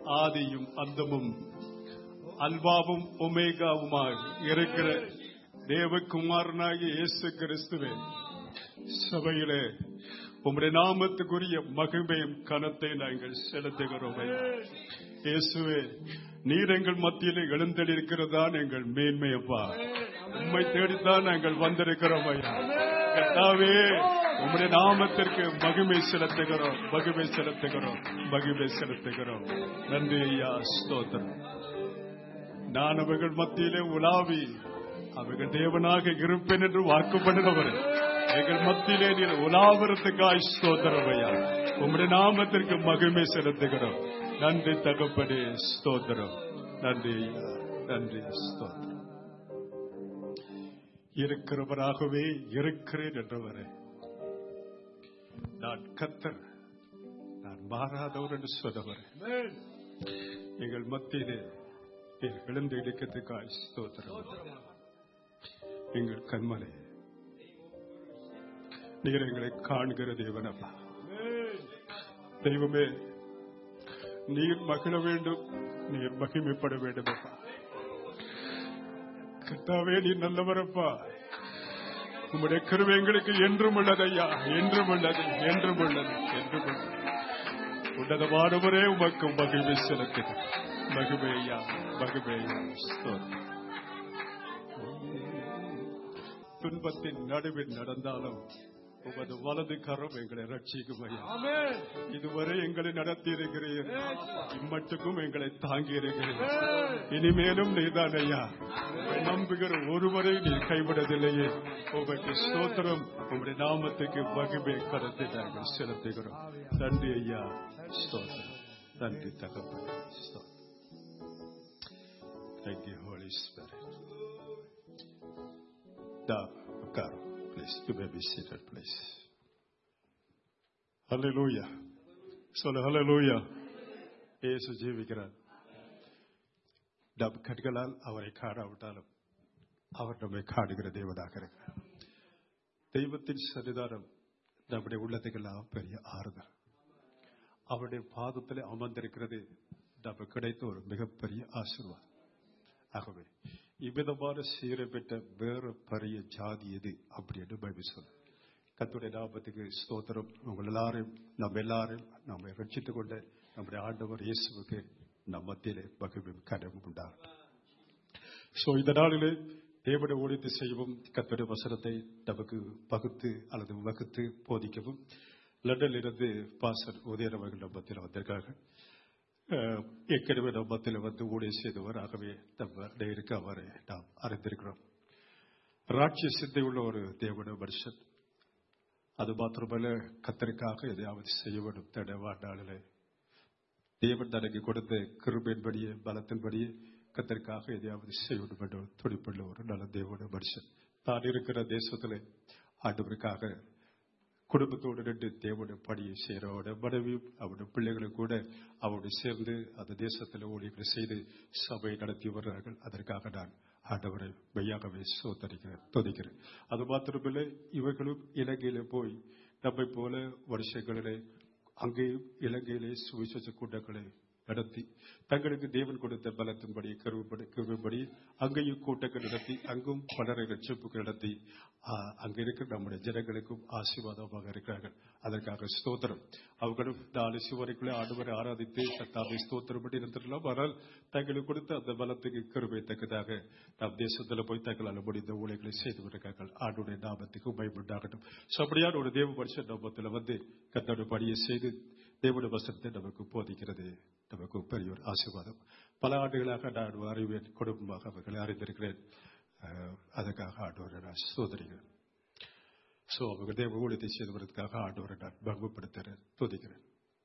ஆதியும் அந்தமும் அல்வாவும் ஒமேகாவுமாய் இருக்கிற தேவகுமாரனாகிய இயேசு கிறிஸ்துவே சபையிலே உம்முடைய நாமத்துக்குரிய மகிமையும் கனத்தை நாங்கள் செலுத்துகிறோம் ஐயா. இயேசுவே நீர் எங்கள் மத்தியிலே எழுந்தளிருக்கிறதான் எங்கள் மேன்மையப்பா உம்மை தேடித்தான் நாங்கள் வந்திருக்கிறோம் ஐயா கர்த்தாவே உம்முடைய நாமத்திற்கு மகிமை செலுத்துகிறோம் மகிமை செலுத்துகிறோம் மகிமை செலுத்துகிறோம் நன்றி ஐயா ஸ்தோத்திரம் நான் அவர்கள் மத்தியிலே உலாவி அவர்கள் தேவனாக இருப்பேன் என்று வாக்கு பண்ணினவர் எங்கள் மத்தியிலே நீர் உலாவரத்துக்காய் ஸ்தோத்திரம் ஐயா உம்முடைய நாமத்திற்கு மகிமை செலுத்துகிறோம் நன்றி தகப்பனே ஸ்தோத்திரம் நன்றி ஐயா நன்றி ஸ்தோத்திரம் இருக்கிறவராகவே இருக்கிறேன் என்றவரே நான் கத்தர் நான் மாறாதவர் என்று சொன்னவர் எங்கள் மத்தியிலே நீர் எழுந்து இடிக்கிறதுக்காய் ஸ்தோத்திரம் எங்கள் கண்மலை நீர் எங்களை காண்கிற தேவனப்பா தெய்வமே நீர் மகிழ வேண்டும் நீர் மகிமைப்பட வேண்டும் அப்பா கர்த்தாவே நீ நல்லவரப்பா உம்முடைய கருவை எங்களுக்கு என்றும் உள்ளது ஐயா என்றும் உள்ளது என்றும் உள்ளது என்றும் உள்ளது உன்னதமானவரே உமக்கு மகிழ்வை செலுத்துது மகிமை ஐயா மகிமை ஐயா ஸ்தோத்திரம். துன்பத்தின் நடுவில் நடந்தாலும் உமது வலது கரம் எங்களை ரட்சிக்கும் ஐயா இதுவரை எங்களை நடத்தி இருக்கிறீர் இம்மட்டுக்கும் எங்களை தாங்கி இருக்கிறீர் இனிமேலும் நீதான் ஐயா உம்மை நம்புகிற ஒருவரை நீ கைவிடவில்லையே உமக்கு ஸ்தோத்திரம் உங்களுடைய நாமத்துக்கு மகிமை கருத்தை நாங்கள் செலுத்துகிறோம் நன்றி ஐயா ஸ்தோத்திரம் நன்றி தகப்பன் ஸ்தோத்திரம் Thank you, Holy Spirit. Now, Carl, please, you may be seated, please. Hallelujah. சொல்லு hallelujah. இயேசு ஜீவிக்கிறார் நம் கண்களால் அவரை காணாவிட்டாலும் அவர் நம்மை காணுகிற தேவனாக இருக்கிறார் தெய்வத்தின் சன்னிதானம் நம்முடைய உள்ளத்துக்கெல்லாம் பெரிய ஆறுதல் அவருடைய பாதத்தில் அமர்ந்திருக்கிறது நமக்கு கிடைத்த ஒரு மிகப்பெரிய ஆசீர்வாதம் ஆகவே இவ்விதமான சீரை பெற்ற வேறு பெரிய ஜாதி எது அப்படின்னு பைபிள் சொல்லு கத்துடைய நாமத்துக்கு ஸ்தோத்திரம் உங்கள் எல்லாரையும் நம்ம எல்லாரையும் நம்மை ரட்சித்துக் கொண்ட நம்முடைய ஆண்டவர் இயேசுவுக்கு நம் மத்தியிலே மகிழும் கனவும் உண்டாகட்டும் சோ இந்த நாளிலே தேவனை ஒழித்து செய்யவும் கத்துடைய வசனத்தை நமக்கு பகுத்து அல்லது வகுத்து போதிக்கவும் லண்டனில் இருந்து பாசர் உதயரவர்கள் நம்ம மத்தியில் வந்திருக்காங்க அஹ், ஏற்கனவே நம்ம மத்தியில் வந்து ஊழிய செய்தவர் ஆகவே நம்ம நேருக்கு அவரை நாம் அறிந்திருக்கிறோம் ராட்சிய சிந்தை உள்ள ஒரு தேவன மனுஷன் அது மாத்திரமல்ல கத்தருக்காக எதையாவது செய்ய வேண்டும் தட வாழ்நாளிலே தேவன் தனக்கு கொடுத்த கிருபையின்படியே பலத்தின்படியே கத்தருக்காக எதையாவது செய்ய வேண்டும் என்ற ஒரு துடிப்புள்ள ஒரு நல்ல தேவன மனுஷன் தான் இருக்கிற தேசத்திலே ஆண்டவருக்காக குடும்பத்தோடு நின்று தேவனுடைய பணியை செய்கிறவட மனைவியும் அவருடைய பிள்ளைகளும் கூட அவருடைய சேர்ந்து அந்த தேசத்தில் ஊழியர்களை செய்து சபை நடத்தி வருகிறார்கள் அதற்காக நான் ஆண்டவரை மெய்யாகவே சோதரிக்கிறேன் துதிக்கிறேன் அது மாத்திரமில்லை இவர்களும் இலங்கையிலே போய் நம்மை போல வருஷங்களிலே அங்கேயும் இலங்கையிலே சுவிசேஷ கூட்டங்களை நடத்தி தங்களுக்கு தேவன் கொடுத்த பலத்தின்படி கருவுபடி கருவுபடி அங்கேயும் கூட்டங்கள் நடத்தி அங்கும் பலரை ரட்சிப்புகள் நடத்தி ஆ, அங்க இருக்கிற நம்முடைய ஜனங்களுக்கும் ஆசீர்வாதமாக இருக்கிறார்கள் அதற்காக ஸ்தோத்திரம் அவர்களும் நாலு சிவரைக்குள்ளே ஆண்டவரை ஆராதித்து கத்தாவை ஸ்தோத்திரம் பண்ணி இருந்திருக்கலாம் ஆனால் தங்களுக்கு கொடுத்த அந்த பலத்துக்கு கருவை தக்கதாக நம் தேசத்தில் போய் தங்களால் முடிந்த ஊழியர்களை செய்து வருகிறார்கள் ஆண்டுடைய நாமத்துக்கு பயமுண்டாகட்டும் So, அப்படியான ஒரு தேவ மனுஷன் நம்பத்தில் வந்து கத்தோட பணியை செய்து தேவனுடைய வசனத்தை நமக்கு போதிக்கிறது நமக்கு பெரிய ஒரு ஆசீர்வாதம் பல ஆண்டுகளாக நான் அறிவேன் குடும்பமாக அவர்களை அறிந்திருக்கிறேன் அஹ், அதற்காக ஆண்டவரை நான் சோதரிக்கிறேன் சோ அவங்க தேவ ஊழியத்தை செய்தவர்களுக்காக ஆண்டவரை நான் பங்குப்படுத்துகிறேன் துதிக்கிறேன்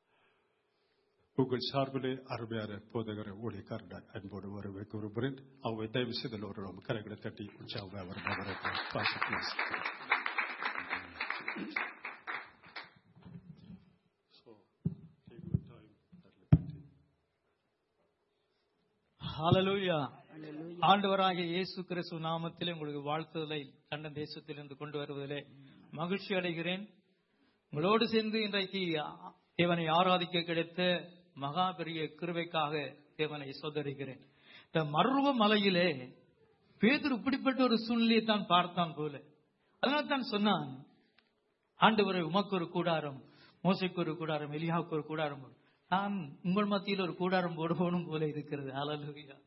உங்கள் சார்பிலே அருமையான போதகர ஊழியக்காரன் நான் அன்போடு வரவேற்க விரும்புகிறேன் அவங்க தயவு செய்தல் ஒரு நம்ம கரைகளை தட்டி உற்சாகம் அவர் வரவேற்கிறேன் Pastor, please. So, take your time. That will continue. ஹalleluya ஆண்டவராகிய இயேசு கிறிஸ்து நாமத்திலே உங்களுக்கு வாழ்த்துதலை லண்டன் தேசத்திலிருந்து கொண்டு வருவதிலே மகிழ்ச்சி அடைகிறேன் உங்களோடு சேர்ந்து இன்றைக்கு தேவனை ஆராதிக்க கிடைத்த மகா பெரிய கிருபைக்காக தேவனை சொதரிக்கிறேன் இந்த மருவ மலையிலே பேதர் இப்படிப்பட்ட ஒரு சூழ்நிலையை தான் பார்த்தான் போல அதனால தான் சொன்னான் ஆண்டவரை உமக்கு ஒரு கூடாரம் மோசைக்கு ஒரு கூடாரம் எலியாவுக்கு ஒரு கூடாரம் போடு. நான் உங்கள் மத்தியில் ஒரு கூடாரம் போடுவோனும் போல இருக்கிறது அலலுயா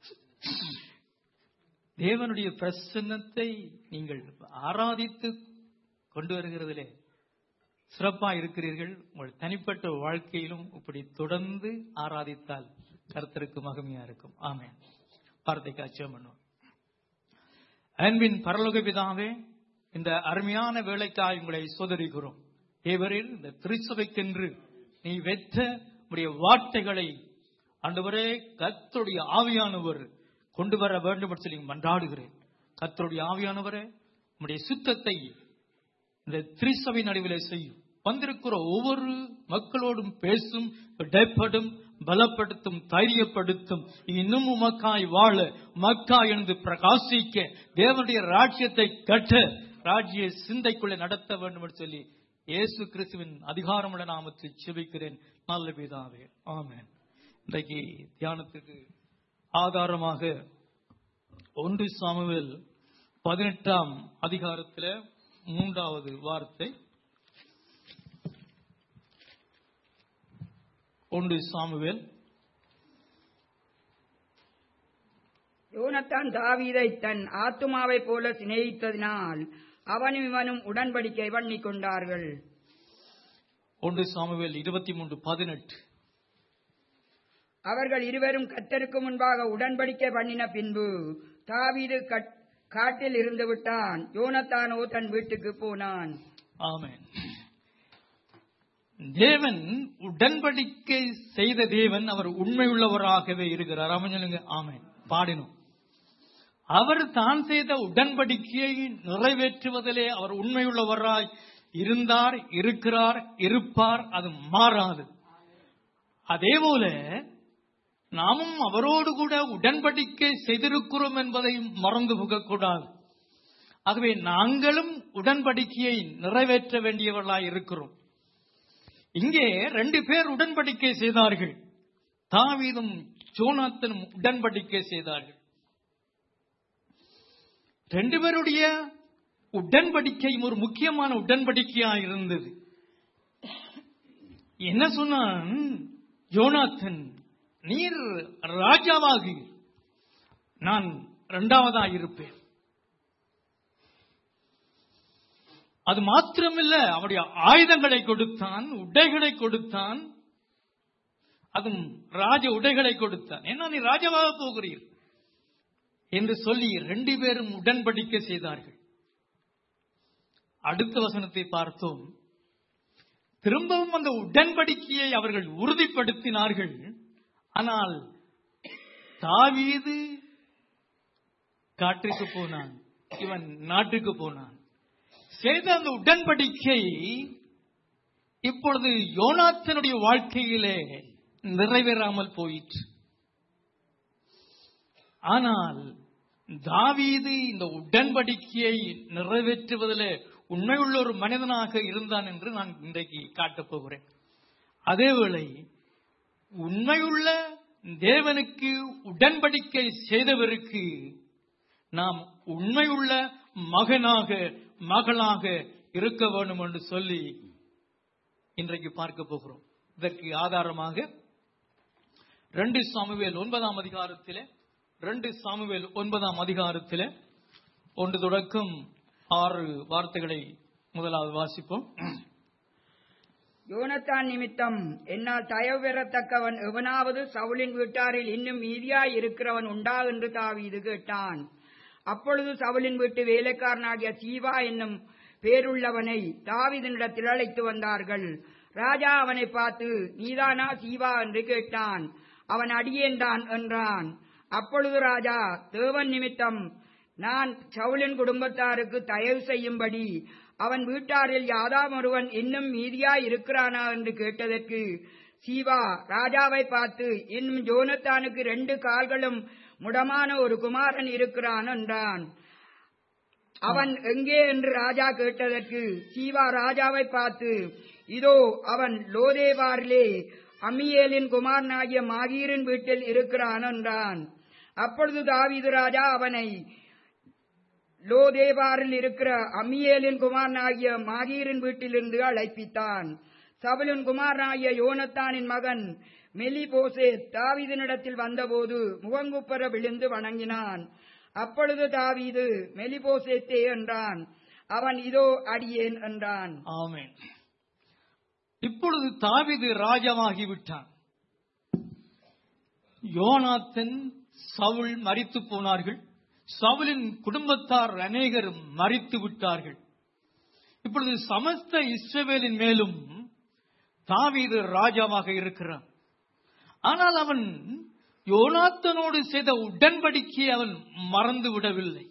தேவனுடைய பிரசன்னத்தை நீங்கள் ஆராதித்து கொண்டு வருகிறதிலே சிறப்பா இருக்கிறீர்கள் உங்கள் தனிப்பட்ட வாழ்க்கையிலும் இப்படி தொடர்ந்து ஆராதித்தால் கர்த்தருக்கு மகிமையா இருக்கும் ஆமென் வார்த்தைக்கு அச்சம் பண்ணுவோம் அன்பின் பரலோக பிதாவே இந்த அருமையான வேலைக்காய் உங்களை சோதரிக்கிறோம் தேவரில் இந்த திருச்சபைக்கென்று நீ வெற்ற உடைய வார்த்தைகளை ஆண்டவரே கர்த்தருடைய ஆவியானவர் கொண்டு வர வேண்டும் என்று சொல்லி மன்றாடுகிறேன் கர்த்தருடைய ஆவியானவரே உம்முடைய சுத்தத்தை இந்த திருச்சபை நடுவிலே செய்யும் வந்திருக்கிற ஒவ்வொரு மக்களோடும் பேசும் இடைப்படும் பலப்படுத்தும் தைரியப்படுத்தும் இன்னும் உமக்காய் வாழ மக்காய் என்று பிரகாசிக்க தேவனுடைய ராஜ்யத்தை கட்ட ராஜ்ய சிந்தைக்குள்ளே நடத்த வேண்டும் என்று சொல்லி இயேசு கிறிஸ்துவின் அதிகாரமுள்ள நாமத்தில் செபிக்கிறேன் நல்ல பிதாவே ஆமென் இன்றைக்கு தியானத்துக்கு ஆதாரமாக ஒன்று சாமுவேல் பதினெட்டாம் அதிகாரத்தில் மூன்றாவது வார்த்தை ஒன்று சாமுவேல் யோனத்தான் தாவீதை தன் ஆத்துமாவைப் போல சிநேகித்ததினால் அவனும் இவனும் உடன்படிக்கை பண்ணிக் கொண்டார்கள் ஒன்று சாமுவேல் இருபத்தி மூன்று பதினெட்டு அவர்கள் இருவரும் கத்தருக்கு முன்பாக உடன்படிக்கை பண்ணின பின்பு தாவீது கட்- காட்டில் இருந்து விட்டான் யோனத்தானோ தன் வீட்டுக்கு போனான் ஆமென் தேவன் உடன்படிக்கை செய்த தேவன் அவர் உண்மையுள்ளவராகவே இருக்கிறார் ஆமென் சொல்லுங்க ஆமென் பாடினோம் அவர் தான் செய்த உடன்படிக்கையை நிறைவேற்றுவதிலே அவர் உண்மையுள்ளவராய் இருந்தார் இருக்கிறார் இருப்பார் அது மாறாது அதே போல நாமும் அவரோடு கூட உடன்படிக்கை செய்திருக்கிறோம் என்பதை மறந்து போகக்கூடாது ஆகவே நாங்களும் உடன்படிக்கையை நிறைவேற்ற வேண்டியவர்களாய் இருக்கிறோம் இங்கே ரெண்டு பேர் உடன்படிக்கை செய்தார்கள் தாவீதும் ஜோனாத்தனும் உடன்படிக்கை செய்தார்கள் ரெண்டு பேருடைய உடன்படிக்கையும் ஒரு முக்கியமான உடன்படிக்கையா இருந்தது என்ன சொன்னான் யோனாத்தன் நீர் ராஜாவாகு நான் இரண்டாவதா இருப்பேன் அது மாத்திரமில்ல அவருடைய ஆயுதங்களை கொடுத்தான் உடைகளை கொடுத்தான் அதுவும் ராஜ உடைகளை கொடுத்தான் ஏன்னா நீ ராஜாவாக போகிறீர் என்று சொல்லி ரெண்டு பேரும் உடன்படிக்கை செய்தார்கள் அடுத்த வசனத்தை பார்த்தோம் திரும்பவும் அந்த உடன்படிக்கையை அவர்கள் உறுதிப்படுத்தினார்கள் ஆனால் தாவீது காட்டுக்கு போனான் இவன் நாட்டுக்கு போனான் செய்த அந்த உடன்படிக்கை இப்பொழுது யோனாத்தனுடைய வாழ்க்கையிலே நிறைவேறாமல் போயிற்று ஆனால் தாவீது இந்த உடன்படிக்கையை நிறைவேற்றுவதிலே உண்மையுள்ள ஒரு மனிதனாக இருந்தான் என்று நான் இன்றைக்கு காட்டப் போகிறேன் அதேவேளை உண்மையுள்ள தேவனுக்கு உடன்படிக்கை செய்தவருக்கு நாம் உண்மையுள்ள மகனாக மகளாக இருக்க வேண்டும் என்று சொல்லி இன்றைக்கு பார்க்க போகிறோம் இதற்கு ஆதாரமாக ரெண்டு சாமுவேல் ஒன்பதாம் அதிகாரத்திலே ரெண்டு சாமுவேல் ஒன்பதாம் அதிகாரத்திலே ஒன்று தொடக்கம் ஆறு வார்த்தைகளை முதலாவது வாசிப்போம் யோனத்தான் நிமித்தம் என்னால் தயவு பெறத்தக்கவன் எவனாவது சவுலின் வீட்டாரில் இன்னும் மீதியாய் இருக்கிறவன் உண்டா என்று தாவீது கேட்டான் அப்பொழுது சவுலின் வீட்டு வேலைக்காரனாகிய சீவா என்னும் பேருள்ளவனை தாவீதினிடத்தில் அழைத்து வந்தார்கள் ராஜா அவனை பார்த்து நீதானா சீவா என்று கேட்டான் அவன் அடியேன்தான் என்றான் அப்பொழுது ராஜா தேவன் நிமித்தம் நான் சவுலின் குடும்பத்தாருக்கு தயவு செய்யும்படி அவன் வீட்டாரில் யாதாம் ஒருவன் இன்னும் மீதியாய் இருக்கிறானா என்று கேட்டதற்கு சீவா ராஜாவை பார்த்து இன்னும் ஜோனத்தானுக்கு ரெண்டு கால்களும் முடமான ஒரு குமாரன் இருக்கிறான் என்றான் அவன் எங்கே என்று ராஜா கேட்டதற்கு சீவா ராஜாவை பார்த்து இதோ அவன் லோதேவாரிலே அம்மியேலின் குமாரனாகிய மாகீரின் வீட்டில் இருக்கிறான் என்றான் அப்பொழுது தாவீது ராஜா அவனை லோதேபாரில் இருக்கிற அம்மியேலின் குமாரனாகிய மாகீரின் வீட்டிலிருந்து அழைப்பித்தான் சவுலின் குமாரனாகிய யோனத்தானின் மகன் மெலிபோசே தாவீதினிடத்தில் வந்தபோது முகங்குப்பர விழுந்து வணங்கினான் அப்பொழுது தாவீது மெலிபோசேத்தே என்றான் அவன் இதோ அடியேன் என்றான் ஆமென் இப்பொழுது தாவீது ராஜாவாகி விட்டான் யோனாத்தன் சவுல் மரித்து போனார்கள் சவுலின் குடும்பத்தார் அநேகர் மரித்து விட்டார்கள் இப்பொழுது சமஸ்த இஸ்ரவேலின் மேலும் தாவீது ராஜாவாக இருக்கிறான் ஆனால் அவன் யோனாத்தனோடு செய்த உடன்படிக்கை அவன் மறந்து விடவில்லை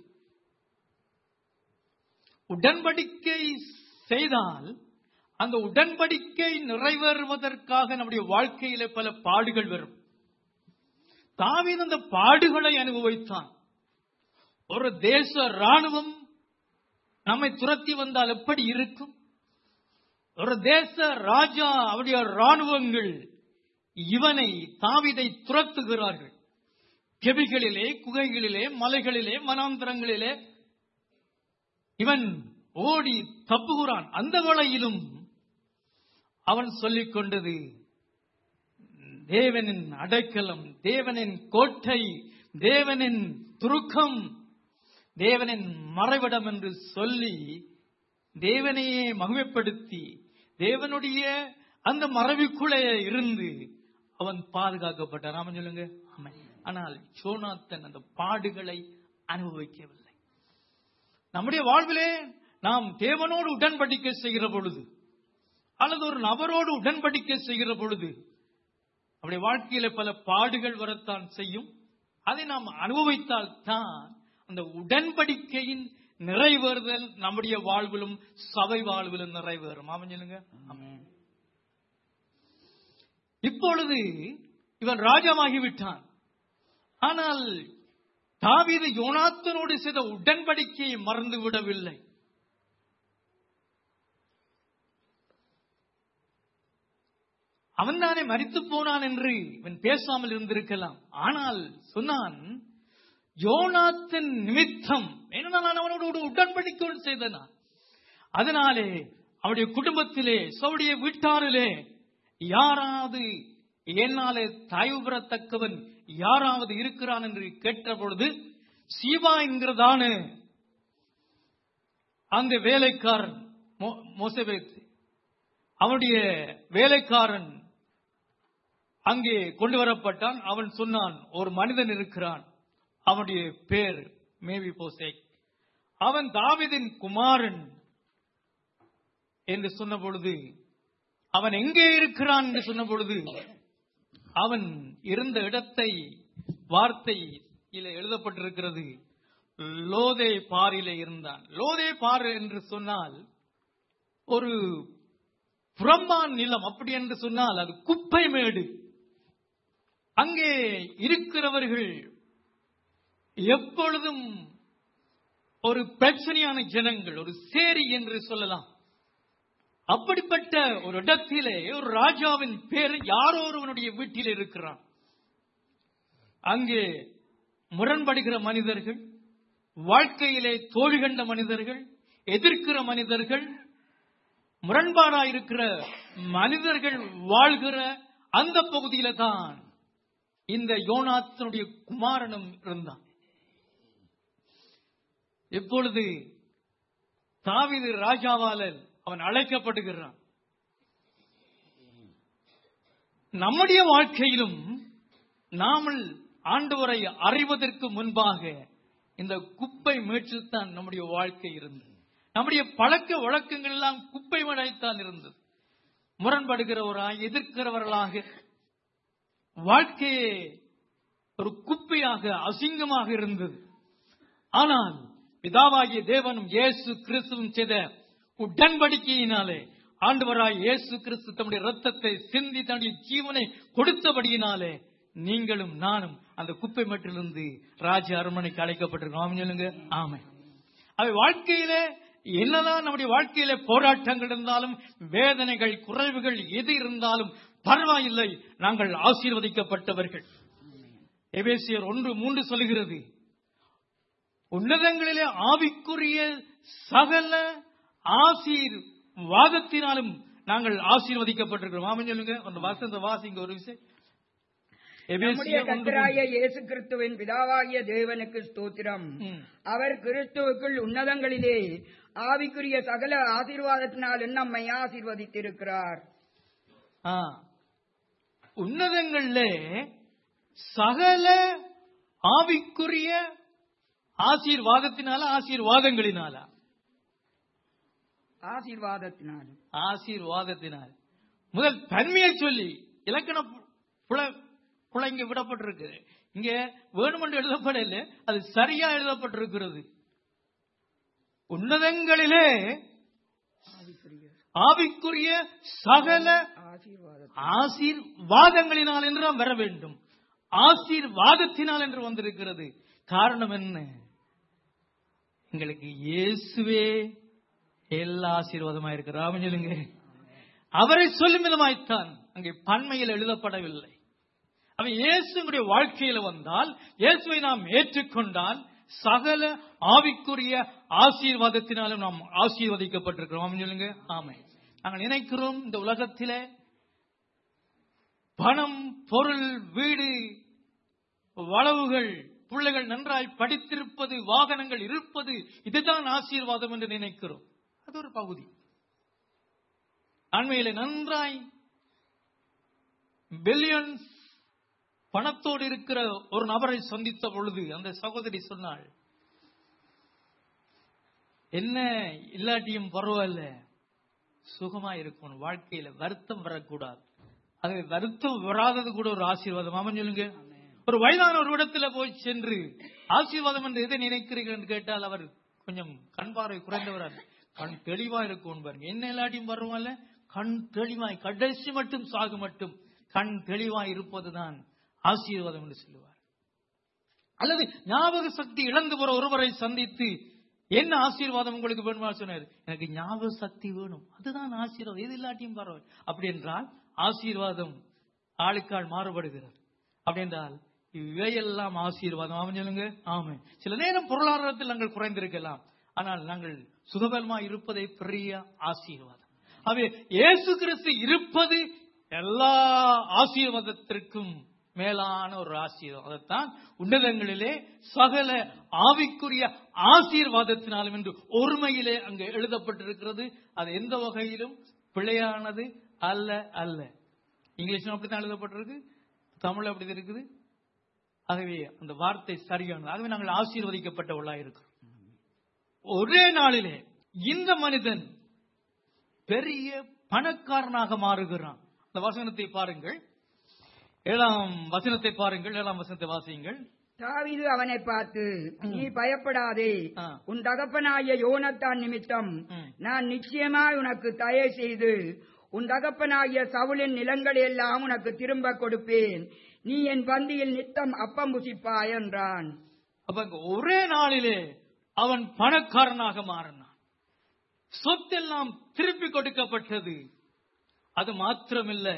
உடன்படிக்கை செய்தால் அந்த உடன்படிக்கை நிறைவேறுவதற்காக நம்முடைய வாழ்க்கையிலே பல பாடுகள் வரும் தாவீது அந்த பாடுகளை அனுபவித்தான் ஒரு தேச ராணுவம் நம்மை துரத்தி வந்தால் எப்படி இருக்கும் ஒரு தேச ராஜா அவருடைய ராணுவங்கள் இவனை தாவிதை துரத்துகிறார்கள் கெபிகளிலே குகைகளிலே மலைகளிலே மனாந்தரங்களிலே இவன் ஓடி தப்புகிறான் அந்த வேளையிலும் அவன் சொல்லிக் கொண்டது தேவனின் அடைக்கலம் தேவனின் கோட்டை தேவனின் துருக்கம் தேவனின் மறைவிடம் என்று சொல்லி தேவனையே மகிமைப்படுத்தி தேவனுடைய அந்த மறைவுக்குள்ளே இருந்து அவன் பாதுகாக்கப்பட்டான் ஆமாம் சொல்லுங்க ஆமாம் ஆனால் சோனாத்தன் அந்த பாடுகளை அனுபவிக்கவில்லை நம்முடைய வாழ்விலே நாம் தேவனோடு உடன்படிக்கை செய்கிற பொழுது அல்லது ஒரு நபரோடு உடன்படிக்கை செய்கிற பொழுது நம்முடைய வாழ்க்கையில பல பாடுகள் வரத்தான் செய்யும் அதை நாம் அனுபவித்தால் தான் அந்த உடன்படிக்கையின் நிறைவேறுதல் நம்முடைய வாழ்விலும் சபை வாழ்விலும் நிறைவேறும் ஆமாம் சொல்லுங்க ஆமென். இப்பொழுது இவன் ராஜாவாகி விட்டான் ஆனால் தாவீது யோனாத்தனோடு செய்த உடன்படிக்கையை மறந்து விடவில்லை அவன்தானே மரித்து போனான் என்று இவன் பேசாமல் இருந்திருக்கலாம் ஆனால் சொன்னான் யோனாத்தின் நிமித்தம் ஏன்னா நான் அவனோடு ஒரு உடன்படிக்கை செய்தனா அதனாலே அவருடைய குடும்பத்திலே சவுடைய வீட்டாரிலே யாராவது என்னாலே தாய்வு பெறத்தக்கவன் யாராவது இருக்கிறான் என்று கேட்ட பொழுது சீவா என்கிறதான அந்த வேலைக்காரன் மோ- மோசேபேத் அவனுடைய வேலைக்காரன் அங்கே கொண்டு வரப்பட்டான் அவன் சொன்னான் ஒரு மனிதன் இருக்கிறான் அவனுடைய பேர் மேவி போசேக் அவன் தாவீதின் குமாரன் என்று சொன்ன பொழுது அவன் எங்கே இருக்கிறான் என்று சொன்ன பொழுது அவன் இருந்த இடத்தை வார்த்தையில எழுதப்பட்டிருக்கிறது லோதே பாரிலே இருந்தான் லோதே பார் என்று சொன்னால் ஒரு புறம்பான் நிலம் அப்படி என்று சொன்னால் அது குப்பை மேடு அங்கே இருக்கிறவர்கள் எப்பொழுதும் ஒரு பிரச்சனையான ஜனங்கள் ஒரு சேரி என்று சொல்லலாம் அப்படிப்பட்ட ஒரு இடத்திலே ஒரு ராஜாவின் பேர் யாரோ ஒருவனுடைய வீட்டில் இருக்கிறான் அங்கே முரண்படுகிற மனிதர்கள் வாழ்க்கையிலே தோல்வி கண்ட மனிதர்கள் எதிர்க்கிற மனிதர்கள் முரண்பாடாயிருக்கிற மனிதர்கள் வாழ்கிற அந்த பகுதியில தான் இந்த யோனாத்தனுடைய குமாரனும் இருந்தான் இப்பொழுது தாவீது ராஜாவால அவன் அழைக்கப்படுகிறான் நம்முடைய வாழ்க்கையிலும் நாமல் ஆண்டவரை அறிவதற்கு முன்பாக இந்த குப்பை மேற்றில் தான் நம்முடைய வாழ்க்கை இருந்தது நம்முடைய பழக்க வழக்கங்கள் எல்லாம் குப்பை மழைத்தான் இருந்தது முரண்படுகிறவராய் எதிர்க்கிறவர்களாக வாழ்க்கையே ஒரு குப்பையாக அசிங்கமாக இருந்தது ஆனால் பிதாவாகிய தேவனும் இயேசு கிறிஸ்துவும் செய்த உடன்படிக்கையினாலே ஆண்டவராய் இயேசு கிறிஸ்து தம்முடைய ரத்தத்தை சிந்தி தன்னுடைய ஜீவனை கொடுத்தபடியினாலே நீங்களும் நானும் அந்த குப்பை மட்டிலிருந்து ராஜ அரண்மனைக்கு அழைக்கப்பட்டிருக்கோம் ஆமென் சொல்லுங்க ஆமை அவை வாழ்க்கையிலே என்னதான் நம்முடைய வாழ்க்கையில போராட்டங்கள் இருந்தாலும் வேதனைகள் குறைவுகள் எது இருந்தாலும் பரவாயில்லை நாங்கள் ஆசீர்வதிக்கப்பட்டவர்கள் எபேசியர் ஒன்று மூன்று சொல்லுகிறது உன்னதங்களிலே ஆவிக்குரிய சகல ஆசீர் வாதத்தினாலும் நாங்கள் ஆசீர்வதிக்கப்பட்டிருக்கிறோம் ஆமென் சொல்லுங்க அந்த வசந்த வாசிங்க ஒரு விஷயம் நம்முடைய எபேசியர் ஒன்று கர்த்தராகிய இயேசு கிறிஸ்துவின் பிதாவாகிய தேவனுக்கு ஸ்தோத்திரம் ம். அவர் கிறிஸ்துவுக்குள் உன்னதங்களிலே ஆவிக்குரிய சகல ஆசீர்வாதத்தினால் நம்மை ஆசீர்வதித்திருக்கிறார் ஆ. உன்னதங்களிலே சகல ஆவிக்குரிய ஆசீர்வாதத்தினால ஆசீர்வாதங்களினால ஆசீர்வாதத்தினால் ஆசீர்வாதத்தினால் முதல் தன்மையை சொல்லி இலக்கண புல- புல இங்க விடப்பட்டிருக்கு இங்க வேணுமென்று எழுதப்படல அது சரியா எழுதப்பட்டிருக்கிறது உன்னதங்களிலே ஆவிக்குரிய ஆவிக்குரிய சகல ஆசீர்வாதம் ஆசீர்வாதங்களினால் என்று நாம் வர வேண்டும் ஆசீர்வாதத்தினால் என்று வந்திருக்கிறது காரணம் என்ன எங்களுக்கு இயேசுவே எல்லா ஆசீர்வாதமா இருக்கிறாம சொல்லுங்க அவரை சொல்லும் விதமாய்த்தான் அங்கே பன்மையில் எழுதப்படவில்லை அவன் இயேசுடைய வாழ்க்கையில வந்தால் இயேசுவை நாம் ஏற்றுக்கொண்டால் சகல ஆவிக்குரிய ஆசீர்வாதத்தினாலும் நாம் ஆசீர்வதிக்கப்பட்டிருக்கிறோம் ஆமென் சொல்லுங்க ஆமை நாங்கள் நினைக்கிறோம் இந்த உலகத்திலே பணம் பொருள் வீடு வளவுகள் பிள்ளைகள் நன்றாய் படித்திருப்பது வாகனங்கள் இருப்பது இதுதான் ஆசீர்வாதம் என்று நினைக்கிறோம் அது ஒரு பகுதி அண்மையில நன்றாய் பில்லியன்ஸ் பணத்தோடு இருக்கிற ஒரு நபரை சந்தித்த பொழுது அந்த சகோதரி சொன்னாள் என்ன இல்லாட்டியும் பரவாயில்ல சுகமா இருக்கணும் வாழ்க்கையில வருத்தம் வரக்கூடாது அது வருத்தம் வராதது கூட ஒரு ஆசீர்வாதம் ஆமாம் சொல்லுங்க ஒரு வயதான ஒரு இடத்துல போய் சென்று ஆசீர்வாதம் என்று எதை நினைக்கிறீர்கள் என்று கேட்டால் அவர் கொஞ்சம் கண் பார்வை குறைந்தவரா கண் தெளிவா இருக்கும் பாருங்க என்ன இல்லாட்டியும் பரவாயில்ல கண் தெளிவாய் கடைசி மட்டும் சாகு மட்டும் கண் தெளிவாய் இருப்பதுதான் ஆசீர்வாதம் என்று சொல்லுவார் அல்லது ஞாபக சக்தி இழந்து போற ஒருவரை சந்தித்து என்ன ஆசீர்வாதம் உங்களுக்கு வேணுமா சொன்னார் எனக்கு ஞாபக சக்தி வேணும் அதுதான் ஆசீர்வாதம் எது இல்லாட்டியும் பரவாயில்லை அப்படி என்றால் ஆசீர்வாதம் ஆளுக்காள் மாறுபடுகிறது அப்படி என்றால் இவையெல்லாம் ஆசீர்வாதம் ஆமாம் சொல்லுங்க ஆமை சில நேரம் பொருளாதாரத்தில் நாங்கள் குறைந்திருக்கலாம் ஆனால் நாங்கள் சுகபலமா இருப்பதை பெரிய ஆசீர்வாதம் அவை இயேசு கிறிஸ்து இருப்பது எல்லா ஆசீர்வாதத்திற்கும் மேலான ஒரு ஆசீர்வாதம் அதைத்தான் உன்னதங்களிலே சகல ஆவிக்குரிய ஆசீர்வாதத்தினாலும் என்று ஒருமையிலே அங்கு எழுதப்பட்டிருக்கிறது அது எந்த வகையிலும் பிழையானது அல்ல அல்ல இங்கிலீஷ்ல அப்படித்தான் எழுதப்பட்டிருக்கு தமிழ் அப்படி இருக்குது ஆகவே அந்த வார்த்தை சரியானது ஆகவே நாங்கள் ஆசீர்வதிக்கப்பட்டவர்களாக இருக்கிறோம் ஒரே நாளிலே இந்த மனிதன் பெரிய பணக்காரனாக மாறுகிறான் அந்த வசனத்தை பாருங்கள் ஏழாம் வசனத்தை பாருங்கள் ஏழாம் வசனத்தை வாசியுங்கள் தாவீது அவனை பார்த்து நீ பயப்படாதே ஆ. உன் தகப்பனாகிய யோனத்தான் நிமித்தம் ம். நான் நிச்சயமாய் உனக்கு தயை செய்து உன் தகப்பனாகிய சவுலின் நிலங்களை எல்லாம் உனக்கு திரும்ப கொடுப்பேன் நீ என் பந்தியில் நித்தம் அப்பம் புசிப்பாய் என்றான் அப்ப அங்க ஒரே நாளிலே அவன் பணக்காரனாக மாறினான் சொத்தெல்லாம் திருப்பி கொடுக்கப்பட்டது அது மாத்திரமில்ல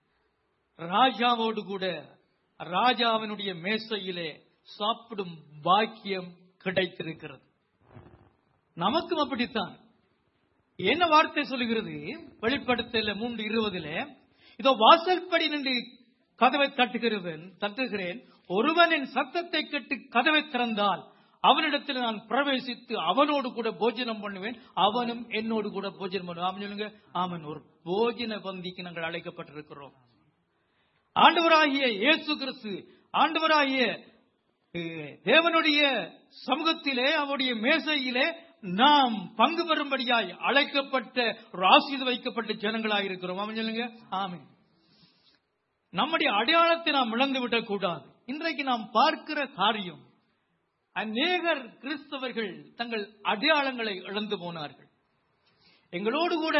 ராஜாவோடு கூட ராஜாவினுடைய மேசையிலே சாப்பிடும் பாக்கியம் கிடைத்திருக்கிறது நமக்கும் அப்படித்தான் என்ன வார்த்தை சொல்லுகிறது வெளிப்படுத்தல மூன்று இருபதுல இதோ வாசல்படி நின்று கதவை தட்டுகிறவன் தட்டுகிறேன் ஒருவன் என் சத்தத்தை கேட்டு கதவை திறந்தால் அவனிடத்தில் நான் பிரவேசித்து அவனோடு கூட போஜனம் பண்ணுவேன் அவனும் என்னோடு கூட போஜனம் பண்ணுவான் ஆமென் சொல்லுங்க ஆமன் ஒரு போஜன பந்திக்கு நாங்கள் அழைக்கப்பட்டிருக்கிறோம் ஆண்டவராகிய இயேசு கிறிஸ்து ஆண்டவராகிய அஹ், தேவனுடைய சமூகத்திலே அவருடைய மேசையிலே நாம் பங்கு பெறும்படியாய் அழைக்கப்பட்ட ஒரு ஆசீர்வ வைக்கப்பட்ட ஜனங்களாய் இருக்கிறோம் ஆமென் சொல்லுங்க ஆமென் நம்முடைய அடையாளத்தை நாம் இழந்து விடக் கூடாது இன்றைக்கு நாம் பார்க்கிற காரியம் அநேகர் கிறிஸ்தவர்கள் தங்கள் அடையாளங்களை இழந்து போனார்கள் எங்களோடு கூட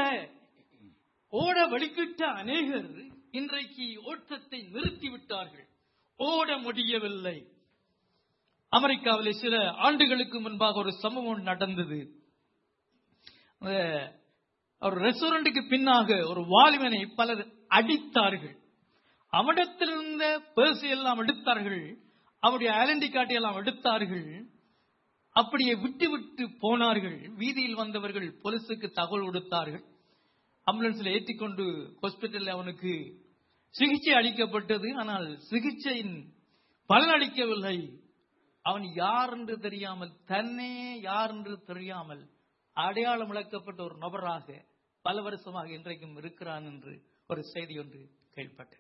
ஓட வழிகிட்ட அநேகர் இன்றைக்கு ஓட்டத்தை நிறுத்திவிட்டார்கள் ஓட முடியவில்லை அமெரிக்காவிலே சில ஆண்டுகளுக்கு முன்பாக ஒரு சம்பவம் நடந்தது அந்த ஒரு ரெஸ்டாரண்ட்டுக்கு பின்னாக ஒரு வாலிபனை பலர் அடித்தார்கள் அவனிடத்திலிருந்த பேசி எல்லாம் எடுத்தார்கள் அவருடைய ஐடென்டி கார்டு எல்லாம் எடுத்தார்கள் அப்படியே விட்டு விட்டு போனார்கள் வீதியில் வந்தவர்கள் போலீசுக்கு தகவல் கொடுத்தார்கள் ஆம்புலன்ஸ்ல ஏற்றிக்கொண்டு ஹாஸ்பிட்டல் அவனுக்கு சிகிச்சை அளிக்கப்பட்டது ஆனால் சிகிச்சையின் பலன் அளிக்கவில்லை அவன் யார் என்று தெரியாமல் தன்னே யார் என்று தெரியாமல் அடையாளம் இழக்கப்பட்ட ஒரு நபராக பல வருஷமாக இன்றைக்கும் இருக்கிறான் என்று ஒரு செய்தி ஒன்று கேள்விப்பட்டேன்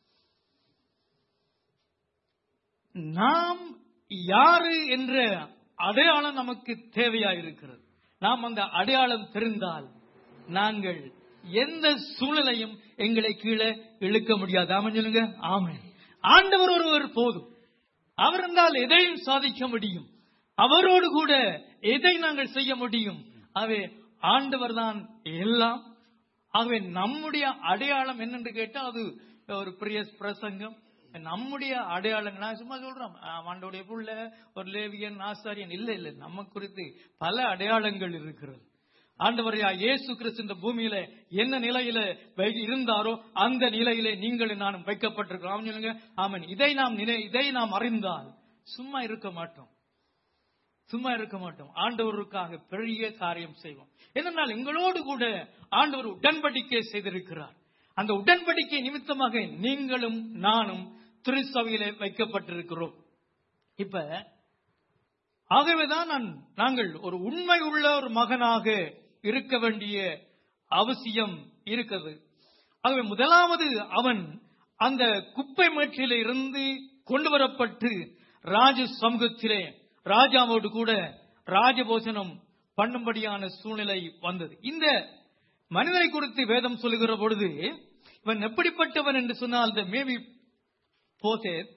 நாம் யாரு என்ற அடையாளம் நமக்கு தேவையாயிருக்கிறது நாம் அந்த அடையாளம் தெரிந்தால் நாங்கள் எந்த சூழ்நிலையும் எங்களை கீழே இழுக்க முடியாது ஆமாம் சொல்லுங்க ஆமை ஆண்டவர் ஒருவர் போதும் அவர் இருந்தால் எதையும் சாதிக்க முடியும் அவரோடு கூட எதை நாங்கள் செய்ய முடியும் ஆகவே ஆண்டவர் தான் எல்லாம் ஆகவே நம்முடைய அடையாளம் என்னென்று கேட்டால் அது ஒரு பெரிய பிரசங்கம் நம்முடைய அடையாளம் நான் சும்மா சொல்றோம் ஆண்டோடைய புள்ள ஒரு லேவியன் ஆசாரியன் இல்ல இல்ல நம்ம குறித்து பல அடையாளங்கள் இருக்கிறது ஆண்டவரையா இயேசு கிறிஸ்து இந்த பூமியில என்ன நிலையில வை- இருந்தாரோ அந்த நிலையிலே நீங்களும் நானும் வைக்கப்பட்டிருக்கிறோம் ஆமென் சொல்லுங்க ஆமன் இதை நாம் நினை இதை நாம் அறிந்தால் சும்மா இருக்க மாட்டோம் சும்மா இருக்க மாட்டோம் ஆண்டவருக்காக பெரிய காரியம் செய்வோம் என்னென்னால் எங்களோடு கூட ஆண்டவர் உடன்படிக்கை செய்திருக்கிறார் அந்த உடன்படிக்கை நிமித்தமாக நீங்களும் நானும் திருச்சபையிலே வைக்கப்பட்டிருக்கிறோம் இப்ப ஆகவேதான் நான் நாங்கள் ஒரு உண்மை உள்ள ஒரு மகனாக இருக்க வேண்டிய அவசியம் இருக்கிறது ஆகவே முதலாவது அவன் அந்த குப்பை மேட்டில இருந்து கொண்டு வரப்பட்டு ராஜ சமூகத்திலே ராஜாவோடு கூட ராஜபோஜனம் பண்ணும்படியான சூழ்நிலை வந்தது இந்த மனிதனை குறித்து வேதம் சொல்லுகிற பொழுது இவன் எப்படிப்பட்டவன் என்று சொன்னால் இந்த மேவி போசேத்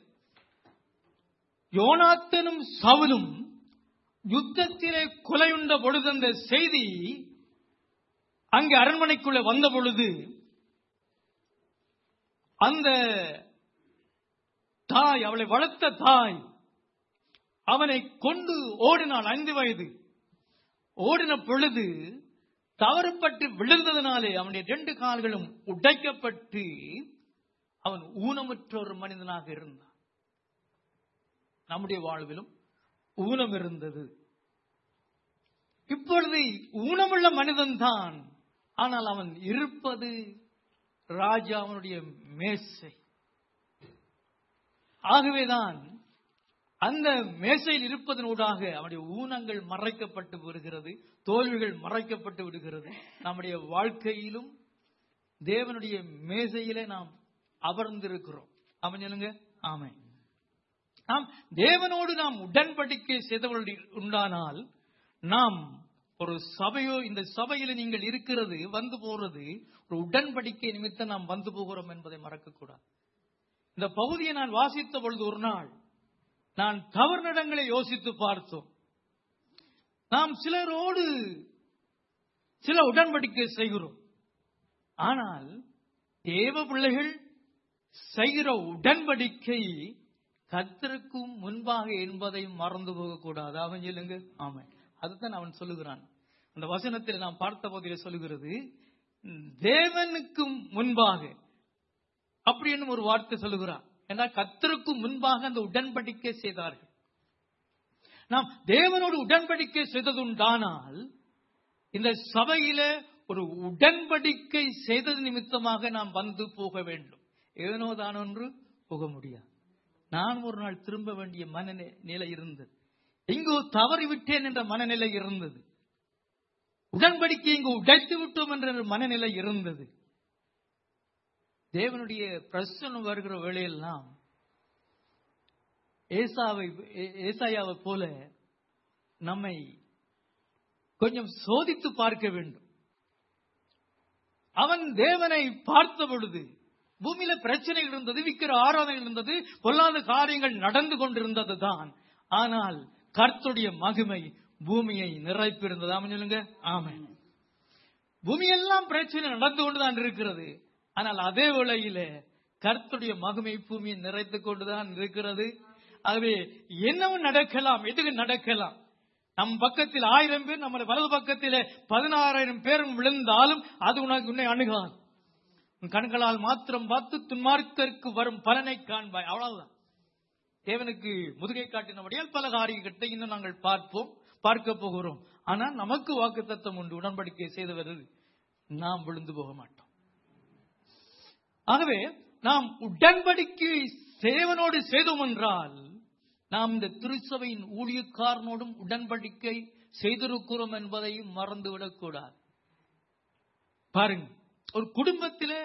யோனாத்தனும் சவுலும் யுத்தத்திலே கொலையுண்ட பொழுது அந்த செய்தி அங்கே அரண்மனைக்குள்ள வந்த பொழுது அந்த தாய் அவளை வளர்த்த தாய் அவனை கொண்டு ஓடினாள் ஐந்து வயது ஓடின பொழுது தவறுப்பட்டு விழுந்ததினாலே அவனுடைய ரெண்டு கால்களும் உடைக்கப்பட்டு அவன் ஊனமுற்ற ஒரு மனிதனாக இருந்தான் நம்முடைய வாழ்விலும் ஊனம் இருந்தது இப்பொழுது ஊனமுள்ள மனிதன்தான் ஆனால் அவன் இருப்பது ராஜாவனுடைய மேசை ஆகவேதான் அந்த மேசையில் இருப்பதனூடாக அவனுடைய ஊனங்கள் மறைக்கப்பட்டு வருகிறது தோல்விகள் மறைக்கப்பட்டு விடுகிறது நம்முடைய வாழ்க்கையிலும் தேவனுடைய மேசையிலே நாம் அமர்ந்திருக்கிறோம் அவன் சொல்லுங்க ஆமை நாம் தேவனோடு நாம் உடன்படிக்கை செய்தவர்கள் உண்டானால் நாம் ஒரு சபையோ இந்த சபையில நீங்கள் இருக்கிறது வந்து போறது ஒரு உடன்படிக்கை நிமித்தம் நாம் வந்து போகிறோம் என்பதை மறக்கக்கூடாது இந்த பகுதியை நான் வாசித்த பொழுது ஒரு நாள் நான் தவறுநடங்களை யோசித்து பார்த்தோம் நாம் சிலரோடு சில உடன்படிக்கை செய்கிறோம் ஆனால் தேவ பிள்ளைகள் செய்கிற உடன்படிக்கை கர்த்தருக்கும் முன்பாக என்பதை மறந்து போகக்கூடாது அவன் சொல்லுங்க ஆமா அதுதான் அவன் சொல்லுகிறான் அந்த வசனத்தில் நாம் பார்த்த போதிலே சொல்லுகிறது தேவனுக்கும் முன்பாக அப்படி என்னும் ஒரு வார்த்தை சொல்லுகிறான் ஏன்னா கர்த்தருக்கும் முன்பாக அந்த உடன்படிக்கை செய்தார்கள் நாம் தேவனோடு உடன்படிக்கை செய்ததுண்டானால் இந்த சபையில ஒரு உடன்படிக்கை செய்தது நிமித்தமாக நாம் வந்து போக வேண்டும் ஏனோ தான் ஒன்று போக முடியாது நான் ஒரு நாள் திரும்ப வேண்டிய மனநிலை இருந்தது எங்கோ தவறி விட்டேன் என்ற மனநிலை இருந்தது உடன்படிக்கை இங்கு உடைத்து விட்டோம் என்ற மனநிலை இருந்தது தேவனுடைய பிரசனம் வருகிற வேளையெல்லாம் ஏசாவை ஏசாயாவை போல நம்மை கொஞ்சம் சோதித்து பார்க்க வேண்டும் அவன் தேவனை பார்த்த பொழுது பூமியில பிரச்சனை இருந்தது விக்கிர ஆராதனை இருந்தது பொல்லாத காரியங்கள் நடந்து கொண்டிருந்தது தான் ஆனால் கர்த்துடைய மகிமை பூமியை நிறைப்பிருந்தது ஆமாம் சொல்லுங்க ஆமை பூமியெல்லாம் பிரச்சனை நடந்து கொண்டுதான் இருக்கிறது ஆனால் அதே வேளையில கர்த்துடைய மகிமை பூமியை நிறைத்துக் கொண்டுதான் இருக்கிறது ஆகவே என்னவும் நடக்கலாம் எதுக்கு நடக்கலாம் நம் பக்கத்தில் ஆயிரம் பேர் நம்ம வலது பக்கத்தில் பதினாறாயிரம் பேரும் விழுந்தாலும் அது உனக்கு உன்னை அணுகாது உன் கண்களால் மாத்திரம் பார்த்து துன்மார்க்கருக்கு வரும் பலனை காண்பாய் அவ்வளவுதான் தேவனுக்கு முதுகை காட்டினபடியால் பல காரியத்தை இன்னும் நாங்கள் பார்ப்போம் பார்க்க போகிறோம் ஆனால் நமக்கு வாக்கு தத்தம் உண்டு உடன்படிக்கை செய்தவர் நாம் விழுந்து போக மாட்டோம் ஆகவே நாம் உடன்படிக்கை தேவனோடு செய்தோம் என்றால் நாம் இந்த திருச்சபையின் ஊழியக்காரனோடும் உடன்படிக்கை செய்திருக்கிறோம் என்பதையும் மறந்துவிடக் கூடாது பாருங்க ஒரு குடும்பத்திலே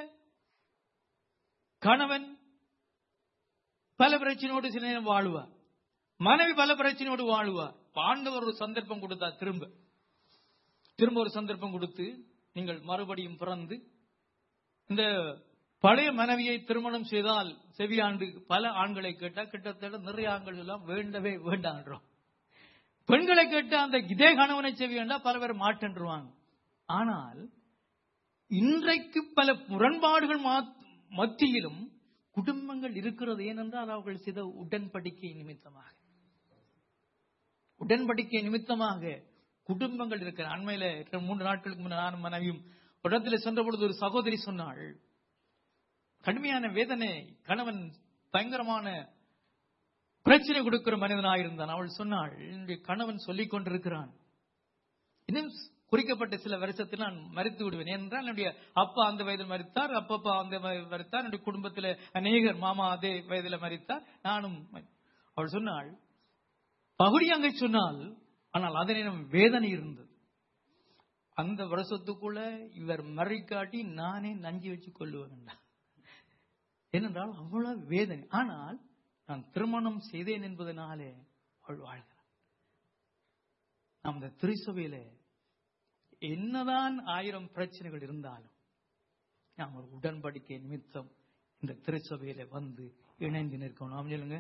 கணவன் பல பிரச்சனையோடு சில நேரம் வாழுவார் மனைவி பல பிரச்சனையோடு வாழுவார் ஆண்டவர் ஒரு சந்தர்ப்பம் கொடுத்தா திரும்ப திரும்ப ஒரு சந்தர்ப்பம் கொடுத்து நீங்கள் மறுபடியும் பிறந்து இந்த பழைய மனைவியை திருமணம் செய்தால் செவியாண்டு பல ஆண்களை கேட்டா கிட்டத்தட்ட நிறைய ஆண்கள் எல்லாம் வேண்டவே வேண்டான்றோம் பெண்களை கேட்டா அந்த இதே கணவனை செவியாண்டா பல பேர் மாட்டேன்றுவாங்க ஆனால் இன்றைக்கு பல முரண்பாடுகள் மா- மத்தியிலும் குடும்பங்கள் இருக்கிறது ஏனென்றால் அவர்கள் செய்த உடன்படிக்கை நிமித்தமாக உடன்படிக்கை நிமித்தமாக குடும்பங்கள் இருக்கிற அண்மையில ரெண்டு மூன்று நாட்களுக்கு முன்ன நானும் மனைவியும் ஒரு இடத்துல சென்ற பொழுது ஒரு சகோதரி சொன்னாள் கடுமையான வேதனை கணவன் பயங்கரமான பிரச்சனை கொடுக்கிற மனிதனாக இருந்தான் அவள் சொன்னாள் என்னுடைய கணவன் சொல்லிக் கொண்டிருக்கிறான் இன்னும் குறிக்கப்பட்ட சில வருஷத்தில் நான் மறித்து விடுவேன் ஏனென்றால் என்னுடைய அப்பா அந்த வயதில் மறித்தார் அப்பப்பா அந்த வயதில் மறித்தார் என்னுடைய குடும்பத்தில் அநேகர் மாமா அதே வயதில் மறித்தார் நானும் ம- அவள் சொன்னாள் பகுடி அங்கே சொன்னால் ஆனால் அதே நேரம் வேதனை இருந்தது அந்த வருஷத்துக்குள்ள இவர் மறைக்காட்டி நானே நஞ்சு வச்சு கொள்ளுவேன் ஏனென்றால் அவ்வளவு வேதனை ஆனால் நான் திருமணம் செய்தேன் என்பதனாலே அவள் வாழ்கிறார் நாம் இந்த திருச்சபையில என்னதான் ஆயிரம் பிரச்சனைகள் இருந்தாலும் நாம் ஒரு உடன்படிக்கை நிமித்தம் இந்த திருச்சபையில வந்து இணைந்து நிற்கணும் ஆம் சொல்லுங்க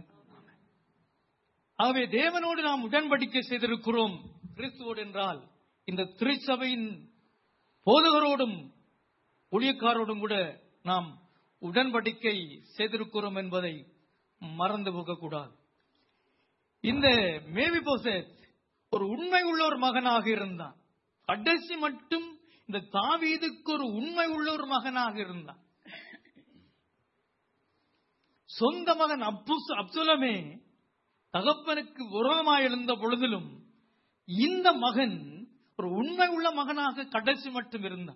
ஆகவே தேவனோடு நாம் உடன்படிக்கை செய்திருக்கிறோம் கிறிஸ்துவோடு என்றால் இந்த திருச்சபையின் போதகரோடும் ஊழியக்காரோடும் கூட நாம் உடன்படிக்கை செய்திருக்கிறோம் என்பதை மறந்து போகக்கூடாது இந்த மேவி போசேத் ஒரு உண்மை உள்ள ஒரு மகனாக இருந்தான் கடைசி மட்டும் இந்த தாவீதுக்கு ஒரு உண்மை உள்ள ஒரு மகனாக இருந்தான் சொந்த மகன் அப்பு அப்சுலமே தகப்பனுக்கு விரோதமாய் எழுந்த பொழுதிலும் இந்த மகன் ஒரு உண்மை உள்ள மகனாக கடைசி மட்டும் இருந்தான்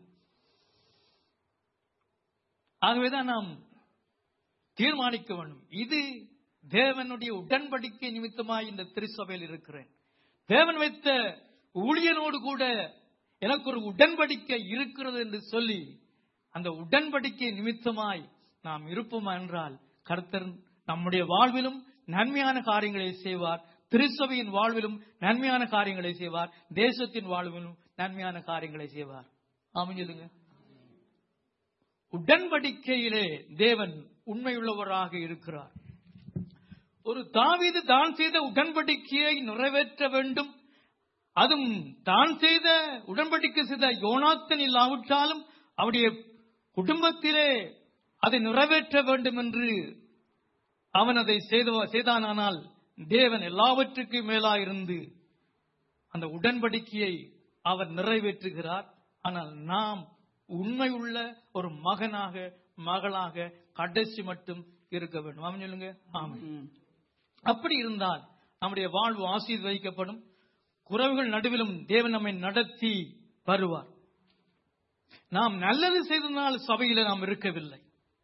ஆகவேதான் நாம் தீர்மானிக்க வேண்டும் இது தேவனுடைய உடன்படிக்கை நிமித்தமாய் இந்த திருச்சபையில் இருக்கிறேன் தேவன் வைத்த ஊழியனோடு கூட எனக்கு ஒரு உடன்படிக்கை இருக்கிறது என்று சொல்லி அந்த உடன்படிக்கை நிமித்தமாய் நாம் இருப்போமா என்றால் கர்த்தர் நம்முடைய வாழ்விலும் நன்மையான காரியங்களை செய்வார் திருச்சபையின் வாழ்விலும் நன்மையான காரியங்களை செய்வார் தேசத்தின் வாழ்விலும் நன்மையான காரியங்களை செய்வார் ஆமாம் சொல்லுங்க உடன்படிக்கையிலே தேவன் உண்மையுள்ளவராக இருக்கிறார் ஒரு தாவீது தான் செய்த உடன்படிக்கையை நிறைவேற்ற வேண்டும் அதுவும் தான் செய்த உடன்படிக்கை செய்த யோனாத்தன் இல்லாவிட்டாலும் அவருடைய குடும்பத்திலே அதை நிறைவேற்ற வேண்டும் என்று அவன் அதை செய்த செய்தானால் தேவன் எல்லாவற்றுக்கும் மேலாயிருந்து அந்த உடன்படிக்கையை அவர் நிறைவேற்றுகிறார் ஆனால் நாம் உண்மையுள்ள ஒரு மகனாக மகளாக கடைசி மட்டும் இருக்க வேண்டும் ஆமென் சொல்லுங்க ஆமென் அப்படி இருந்தால் நம்முடைய வாழ்வு ஆசீர்வதிக்கப்படும் குறவுகள் நடுவிலும் தேவன் நம்மை நடத்தி வருவார் நாம் நல்லது செய்தனால் சபையில நாம் இருக்கவில்லை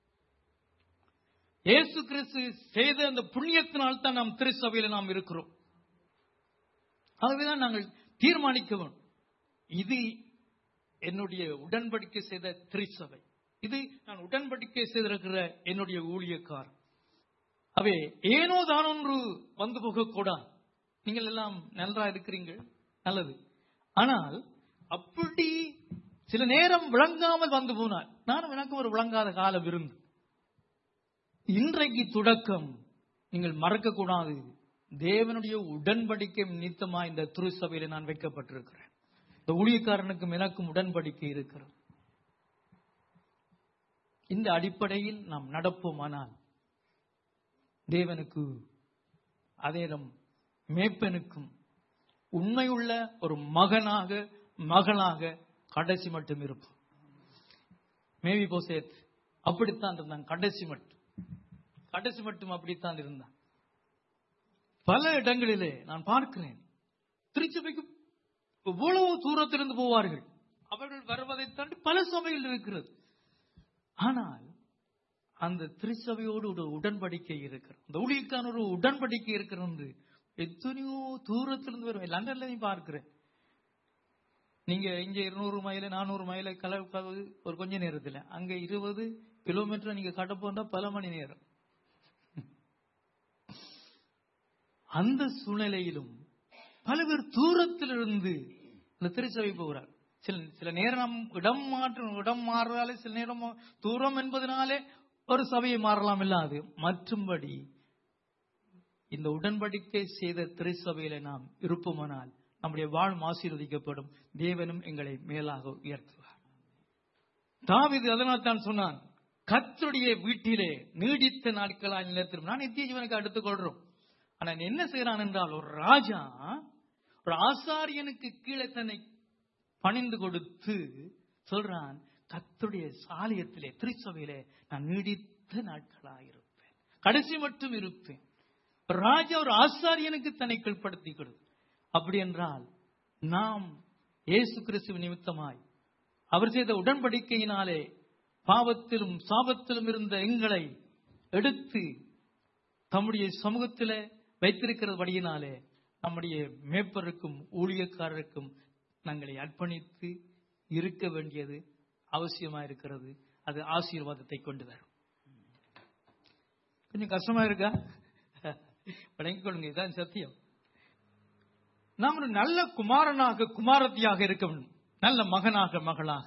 இயேசு கிறிஸ்து செய்த அந்த புண்ணியத்தினால் தான் நாம் திருச்சபையில நாம் இருக்கிறோம் ஆகவேதான் நாங்கள் தீர்மானிக்க வேண்டும் இது என்னுடைய உடன்படிக்கை செய்த திருச்சபை இது நான் உடன்படிக்கை செய்திருக்கிற என்னுடைய ஊழியக்காரர் அவே ஏனோ தான் ஒன்று வந்து போகக்கூடாது நீங்கள் எல்லாம் நன்றா இருக்கிறீங்க நல்லது ஆனால் அப்படி சில நேரம் விளங்காமல் வந்து போனார் நானும் எனக்கும் ஒரு விளங்காத காலம் இருந்து இன்றைக்கு தொடக்கம் நீங்கள் மறக்க கூடாது தேவனுடைய உடன்படிக்கை நிமித்தமா இந்த திருச்சபையில நான் வைக்கப்பட்டிருக்கிறேன் இந்த ஊழியக்காரனுக்கும் எனக்கும் உடன்படிக்கை இருக்கிறது இந்த அடிப்படையில் நாம் நடப்போமானால் தேவனுக்கு அதே நம் மேப்பனுக்கும் உண்மையுள்ள ஒரு மகனாக மகளாக கடைசி மட்டும் இருப்போம் மேவி போசேத் அப்படித்தான் இருந்தான் கடைசி மட்டும் கடைசி மட்டும் அப்படித்தான் இருந்தான் பல இடங்களிலே நான் பார்க்கிறேன் திருச்சபைக்கு இவ்வளவு தூரத்திலிருந்து போவார்கள் அவர்கள் வருவதை தாண்டி பல சபைகள் இருக்கிறது ஆனால் அந்த திருச்சபையோடு ஒரு உடன்படிக்கை இருக்கிறது அந்த ஊழியக்கான ஒரு உடன்படிக்கை இருக்கிறது எத்தனையோ தூரத்திலிருந்து வரும் லண்டன்ல நீ பார்க்கிறேன் நீங்க இங்க இருநூறு மைல நானூறு மைல கலப்பது ஒரு கொஞ்ச நேரத்துல அங்க இருபது கிலோமீட்டர் நீங்க கடை போனா பல மணி நேரம் அந்த சூழ்நிலையிலும் பல பேர் தூரத்திலிருந்து அந்த திருச்சபை போகிறார் சில சில நேரம் இடம் மாற்றம் இடம் மாறுறாலே சில நேரம் தூரம் என்பதனாலே ஒரு சபையை மாறலாம் இல்லாது மற்றும்படி இந்த உடன்படிக்கை செய்த திருச்சபையில நாம் இருப்போமானால் நம்முடைய வாழ் ஆசீர்வதிக்கப்படும் தேவனும் எங்களை மேலாக உயர்த்துவார் தாவிது அதனால் தான் சொன்னான் கத்தருடைய வீட்டிலே நீடித்த நாட்களாய் நிலைத்திரும் நான் நித்திய ஜீவனுக்கு அடுத்துக் கொள்றோம் ஆனா என்ன செய்யறான் என்றால் ஒரு ராஜா ஒரு ஆசாரியனுக்கு கீழே தன்னை பணிந்து கொடுத்து சொல்றான் கத்துடைய சாலியத்திலே திருச்சபையிலே நான் நீடித்த நாட்களாக இருப்பேன் கடைசி மட்டும் இருப்பேன் ராஜா ஒரு ஆசாரியனுக்கு தன்னை கீழ்ப்படுத்தி கொடு அப்படி என்றால் நாம் இயேசு கிறிஸ்துவ நிமித்தமாய் அவர் செய்த உடன்படிக்கையினாலே பாவத்திலும் சாபத்திலும் இருந்த எங்களை எடுத்து தம்முடைய சமூகத்திலே வைத்திருக்கிறபடியினாலே நம்முடைய மேப்பருக்கும் ஊழியக்காரருக்கும் நாங்களை அர்ப்பணித்து இருக்க வேண்டியது அவசியமா இருக்கிறது அது ஆசீர்வாதத்தை கொண்டு வரும் கொஞ்சம் கஷ்டமா இருக்கா வழங்கிக் கொள்ளுங்க இதுதான் சத்தியம் நாம் ஒரு நல்ல குமாரனாக குமாரத்தியாக இருக்க வேண்டும் நல்ல மகனாக மகளாக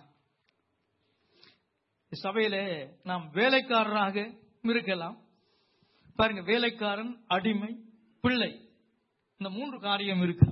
சபையில நாம் வேலைக்காரராக இருக்கலாம் பாருங்க வேலைக்காரன் அடிமை பிள்ளை இந்த மூன்று காரியம் இருக்கு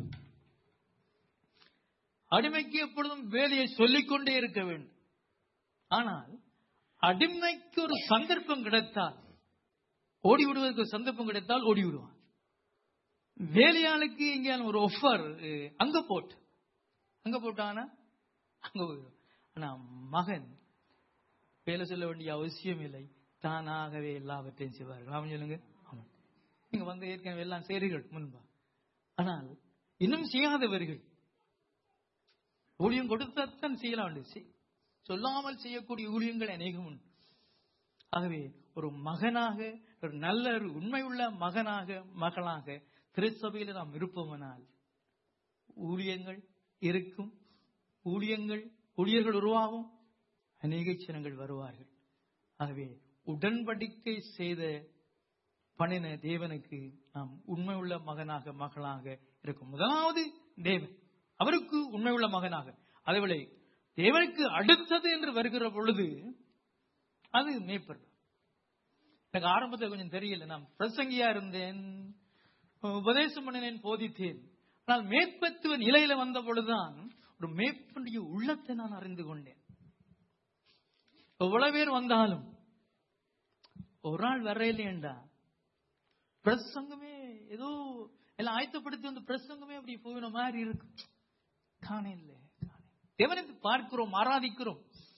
அடிமைக்கு எப்பொழுதும் வேலையை சொல்லிக்கொண்டே இருக்க வேண்டும் ஆனால் அடிமைக்கு ஒரு சந்தர்ப்பம் கிடைத்தால் ஓடி விடுவதற்கு ஒரு சந்தர்ப்பம் கிடைத்தால் ஓடி விடுவான் வேலையாளுக்கு எங்கேயாலும் ஒரு ஒஃபர் அங்க போட்டு அங்க போட்டானா அங்க போயிடும் ஆனா மகன் வேலை சொல்ல வேண்டிய அவசியம் இல்லை தானாகவே எல்லாவற்றையும் செய்வார்கள் அவன் சொல்லுங்க ஆமாம் நீங்க வந்து ஏற்கனவே எல்லாம் செய்றீர்கள் முன்பா ஆனால் இன்னும் செய்யாதவர்கள் ஊழியம் கொடுத்தான் செய்யலாம் உண்டு. சொல்லாமல் செய்யக்கூடிய ஊழியங்கள் அநேகம் உண்டு ஆகவே ஒரு மகனாக ஒரு நல்ல ஒரு உண்மையுள்ள மகனாக மகளாக திருச்சபையில் நாம் இருப்போமானால் ஊழியங்கள் இருக்கும் ஊழியங்கள் ஊழியர்கள் உருவாகும் அநேக ஜனங்கள் வருவார்கள் ஆகவே உடன்படிக்கை செய்த பணின தேவனுக்கு நாம் உண்மை உள்ள மகனாக மகளாக இருக்கும் முதலாவது தேவன் அவருக்கு உண்மை உள்ள மகனாக அதேவேளை தேவனுக்கு அடுத்தது என்று வருகிற பொழுது அது மேய்ப்பர் எனக்கு ஆரம்பத்தில் கொஞ்சம் தெரியல நான் பிரசங்கியா இருந்தேன் உபதேசம் பண்ணினேன் போதித்தேன் ஆனால் மேற்பத்துவ நிலையில வந்த பொழுதுதான் ஒரு மேற்பனுடைய உள்ளத்தை நான் அறிந்து கொண்டேன் எவ்வளவு பேர் வந்தாலும் ஒரு நாள் வரையிலேண்டா பிரசங்கமே ஏதோ எல்லாம் ஆயத்தப்படுத்தி வந்து பிரசங்கமே அப்படி போயின மாதிரி இருக்கு காண இல்லை தேவனத்தை பார்க்கிறோம் ஆராதிக்கிறோம்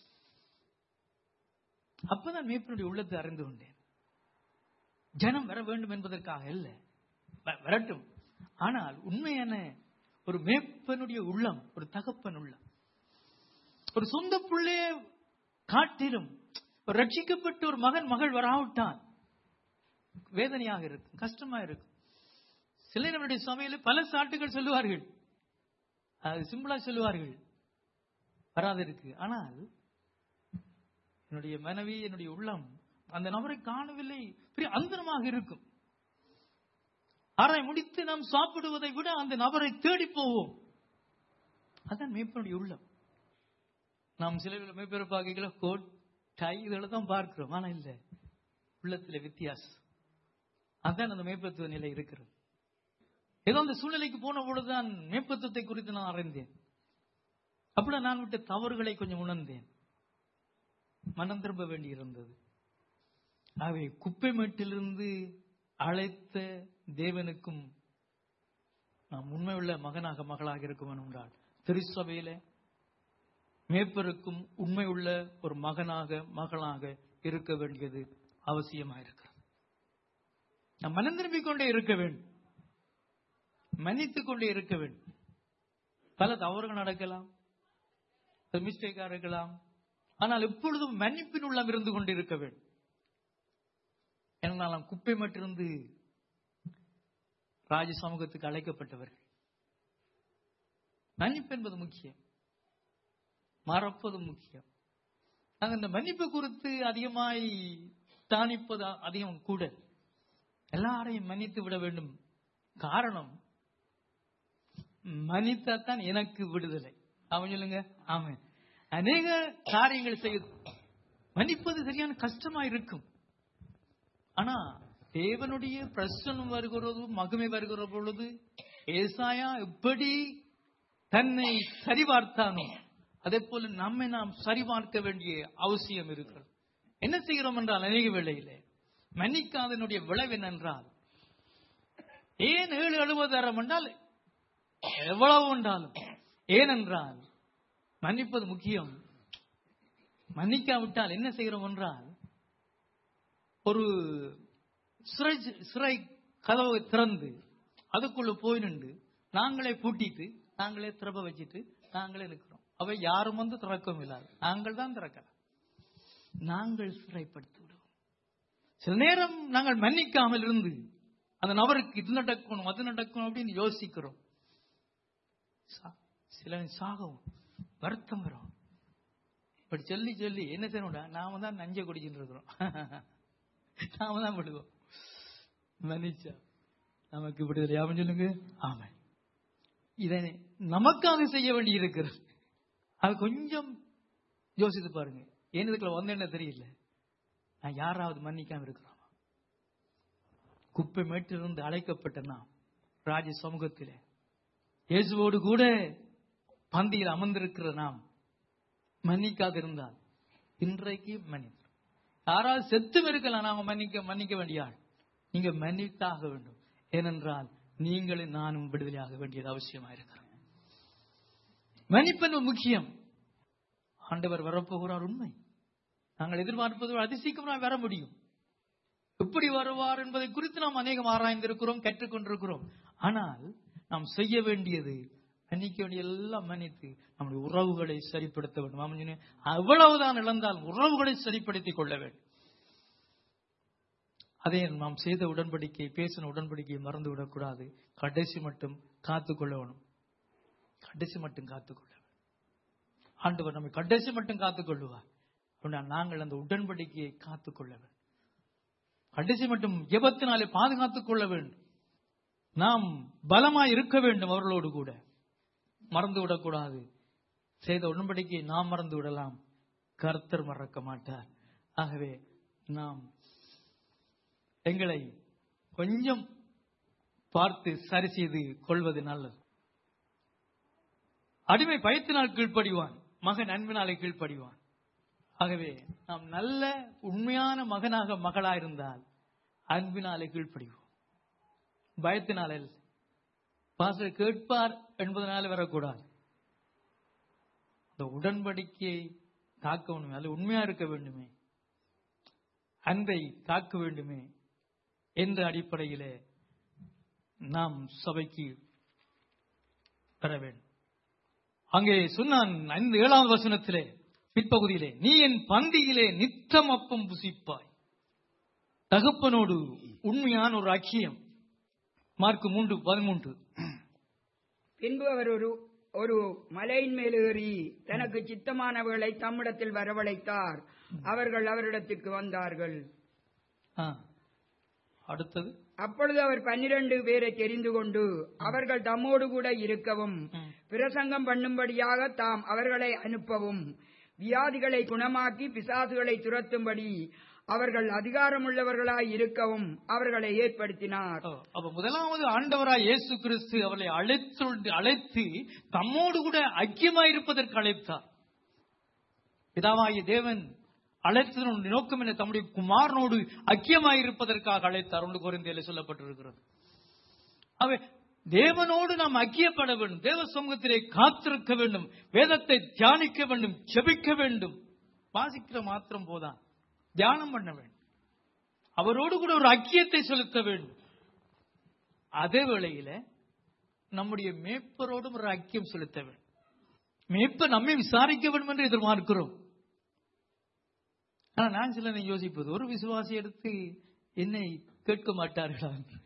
அப்பதான் மேற்பனுடைய உள்ளத்தை அறிந்து கொண்டேன் ஜனம் வர வேண்டும் என்பதற்காக இல்ல வ- வரட்டும் ஆனால் உண்மையான ஒரு மேப்பனுடைய உள்ளம் ஒரு தகப்பன் உள்ளம் ஒரு சொந்த பிள்ளைய காட்டிலும் ஒரு ரட்சிக்கப்பட்ட ஒரு மகன் மகள் வராவிட்டால் வேதனையாக இருக்கும் கஷ்டமா இருக்கும் சில நம்முடைய சமையல பல சாட்டுகள் சொல்லுவார்கள் அது சிம்பிளா சொல்லுவார்கள் வராது இருக்கு ஆனால் என்னுடைய மனைவி என்னுடைய உள்ளம் அந்த நபரை காணவில்லை பெரிய அந்தரமாக இருக்கும் ஆராய் முடித்து நாம் சாப்பிடுவதை விட அந்த நபரை தேடி போவோம் அதான் மேய்ப்பனுடைய உள்ளம் நாம் சில மேய்ப்பரை பார்க்கல கோட் டை இதெல்லாம் தான் பார்க்கிறோம் ஆனா இல்ல உள்ளத்துல வித்தியாசம் அதான் அந்த மேய்ப்பத்துவ நிலை இருக்கிறது ஏதோ அந்த சூழ்நிலைக்கு போன பொழுதுதான் மேய்ப்பத்துவத்தை குறித்து நான் அறிந்தேன் அப்படி நான் விட்ட தவறுகளை கொஞ்சம் உணர்ந்தேன் மனம் திரும்ப வேண்டியிருந்தது ஆகவே குப்பை மேட்டிலிருந்து அழைத்த தேவனுக்கும் நாம் உண்மையுள்ள மகனாக மகளாக இருக்கும் என்றால் திருச்சபையில மேப்பருக்கும் உண்மையுள்ள ஒரு மகனாக மகளாக இருக்க வேண்டியது அவசியமா இருக்கிறது நாம் மனம் திரும்பிக் கொண்டே இருக்க வேண்டும் மன்னித்துக் கொண்டே இருக்க வேண்டும் பல தவறுகள் நடக்கலாம் அது மிஸ்டேக்கா இருக்கலாம் ஆனால் எப்பொழுதும் மன்னிப்பின் உள்ளம் இருந்து கொண்டிருக்க வேண்டும் ஏன்னா நாம் குப்பை மட்டிருந்து ராஜ சமூகத்துக்கு அழைக்கப்பட்டவர்கள் மன்னிப்பு என்பது முக்கியம் மறப்பது முக்கியம் நாங்கள் இந்த மன்னிப்பு குறித்து அதிகமாய் தானிப்பது அதிகம் கூட எல்லாரையும் மன்னித்து விட வேண்டும் காரணம் மன்னித்தாத்தான் எனக்கு விடுதலை அவன் சொல்லுங்க ஆமாம் அநேக காரியங்கள் செய்ய மன்னிப்பது சரியான கஷ்டமா இருக்கும் ஆனா தேவனுடைய பிரசனம் வருகிறது மகிமை வருகிற பொழுது ஏசாயா எப்படி தன்னை சரிபார்த்தானோ அதே போல நம்மை நாம் சரிபார்க்க வேண்டிய அவசியம் இருக்கிறது என்ன செய்கிறோம் என்றால் அநேக வேளையிலே மன்னிக்காதனுடைய விளைவு என்னென்றால் ஏன் ஏழு எழுபதாயிரம் என்றால் எவ்வளவு என்றாலும் ஏனென்றால் மன்னிப்பது முக்கியம் மன்னிக்காவிட்டால் என்ன செய்கிறோம் என்றால் ஒரு சிறை சிறை கதவை திறந்து அதுக்குள்ள போய் நின்று நாங்களே பூட்டிட்டு நாங்களே திறப்ப வச்சுட்டு நாங்களே இருக்கிறோம் அவை யாரும் வந்து திறக்கவும் இல்லாது நாங்கள் தான் திறக்கலாம் நாங்கள் சிறைப்படுத்தி விடுவோம் சில நேரம் நாங்கள் மன்னிக்காமல் இருந்து அந்த நபருக்கு இது நடக்கணும் அது நடக்கணும் அப்படின்னு யோசிக்கிறோம் சா- சில சாகவும் வருத்தம் வரும் இப்படி சொல்லி சொல்லி என்ன செய்யணும்டா நாம தான் நஞ்சை குடிச்சுட்டு இருக்கிறோம் நாம தான் விடுவோம் மன்னிச்சா நமக்கு விடுதலை அவன் சொல்லுங்க ஆமை இதை நமக்காக செய்ய வேண்டி இருக்கிறது அது கொஞ்சம் யோசித்து பாருங்க ஏன் இதுக்குள்ள வந்தேன்னு தெரியல நான் யாராவது மன்னிக்காம இருக்கிறோம் குப்பை மேட்டிலிருந்து அழைக்கப்பட்ட நாம் ராஜ சமூகத்திலே இயேசுவோடு கூட பந்தியில் அமர்ந்திருக்கிற நாம் மன்னிக்காது இருந்தால் இன்றைக்கு மன்னித்து யாராவது செத்து இருக்கலாம் நாம மன்னிக்க மன்னிக்க வேண்டிய ஆள் நீங்க மன்னித்தாக வேண்டும் ஏனென்றால் நீங்களும் நானும் விடுதலையாக வேண்டியது அவசியமா இருக்கிறது மன்னிப்பென்பது முக்கியம் ஆண்டவர் வரப்போகிறார் உண்மை நாங்கள் எதிர்பார்ப்பது அதிசீக்கிரமாக வர முடியும் எப்படி வருவார் என்பதை குறித்து நாம் அநேகம் ஆராய்ந்திருக்கிறோம் கற்றுக்கொண்டிருக்கிறோம் ஆனால் நாம் செய்ய வேண்டியது மன்னிக்க வேண்டிய எல்லாம் மன்னித்து நம்முடைய உறவுகளை சரிப்படுத்த வேண்டும் ஆமாம் சொன்னேன். அவ்வளவுதான் இழந்தால் உறவுகளை சரிப்படுத்திக் கொள்ள வேண்டும் அதே நாம் செய்த உடன்படிக்கை பேசின உடன்படிக்கையை மறந்து விடக்கூடாது கடைசி மட்டும் காத்துக்கொள்ள வேணும் கடைசி மட்டும் காத்துக்கொள்ள வேண்டும் ஆண்டவர் நம்மை கடைசி மட்டும் காத்துக்கொள்ளுவார் அப்படின்னா நாங்கள் அந்த உடன்படிக்கையை காத்துக்கொள்ள வேண்டும் கடைசி மட்டும் எபத்தினாலே பாதுகாத்துக் கொள்ள வேண்டும் நாம் பலமாய் இருக்க வேண்டும் அவர்களோடு கூட மறந்து விடக்கூடாது செய்த உடன்படிக்கையை நாம் மறந்து விடலாம் கர்த்தர் மறக்க மாட்டார் ஆகவே நாம் எங்களை கொஞ்சம் பார்த்து சரி செய்து கொள்வது நல்லது அடிமை பயத்தினால் கீழ்ப்படிவான் மகன் அன்பினாலே கீழ்ப்படிவான் ஆகவே நாம் நல்ல உண்மையான மகனாக மகளாயிருந்தால் அன்பினாலே கீழ்ப்படிவோம் பயத்தினாலே அல்ல. பாஸ்டர் கேட்பார் என்பதனால வரக்கூடாது இந்த உடன்படிக்கையை காக்க வேண்டுமே அல்ல உண்மையா இருக்க வேண்டுமே அன்பை காக்க வேண்டுமே என்ற அடிப்படையிலே நாம் சபைக்கு பெற வேண்டும் அங்கே சொன்னான் ஐந்து ஏழாவது வசனத்திலே பிற்பகுதியிலே நீ என் பந்தியிலே நித்தம் அப்பம் புசிப்பாய் தகப்பனோடு உண்மையான ஒரு ஐக்கியம் மார்க் மூன்று பதிமூன்று பின்பு அவர் ஒரு ஒரு மலையின் மேல் ஏறி தனக்கு சித்தமானவர்களை தம்மிடத்தில் வரவழைத்தார் அவர்கள் அவரிடத்திற்கு வந்தார்கள் ஆ. அடுத்தது அப்பொழுது அவர் பன்னிரண்டு பேரை தெரிந்து கொண்டு அவர்கள் தம்மோடு கூட இருக்கவும் ம். பிரசங்கம் பண்ணும்படியாக தாம் அவர்களை அனுப்பவும் வியாதிகளை குணமாக்கி பிசாசுகளை துரத்தும்படி அவர்கள் அதிகாரமுள்ளவர்களாய் இருக்கவும் அவர்களை ஏற்படுத்தினார் ஓ, அப்ப முதலாவது ஆண்டவராய் இயேசு கிறிஸ்து அவளை அழைத்து அழைத்து தம்மோடு கூட ஐக்கியமாயிருப்பதற்கு அழைத்தார் பிதாவாகிய தேவன் அழைத்ததனுடைய நோக்கம் என்ன தம்முடைய குமாரனோடு ஐக்கியமாயிருப்பதற்காக அழைத்தார் ஒன்று குறைந்தையில சொல்லப்பட்டிருக்கிறது அவை தேவனோடு நாம் ஐக்கியப்பட வேண்டும் தேவ சமூகத்திலே காத்திருக்க வேண்டும் வேதத்தை தியானிக்க வேண்டும் ஜெபிக்க வேண்டும் வாசிக்கிற மாத்திரம் போதான் தியானம் பண்ண வேண்டும் அவரோடு கூட ஒரு ஐக்கியத்தை செலுத்த வேண்டும் அதே வேளையில நம்முடைய மேய்ப்பரோடும் ஒரு ஐக்கியம் செலுத்த வேண்டும் மேய்ப்பர் நம்மை விசாரிக்க வேண்டும் என்று எதிர்பார்க்கிறோம் ஆனா நான் சில நேரம் யோசிப்பது ஒரு விசுவாசி எடுத்து என்னை கேட்க மாட்டார்களா என்று.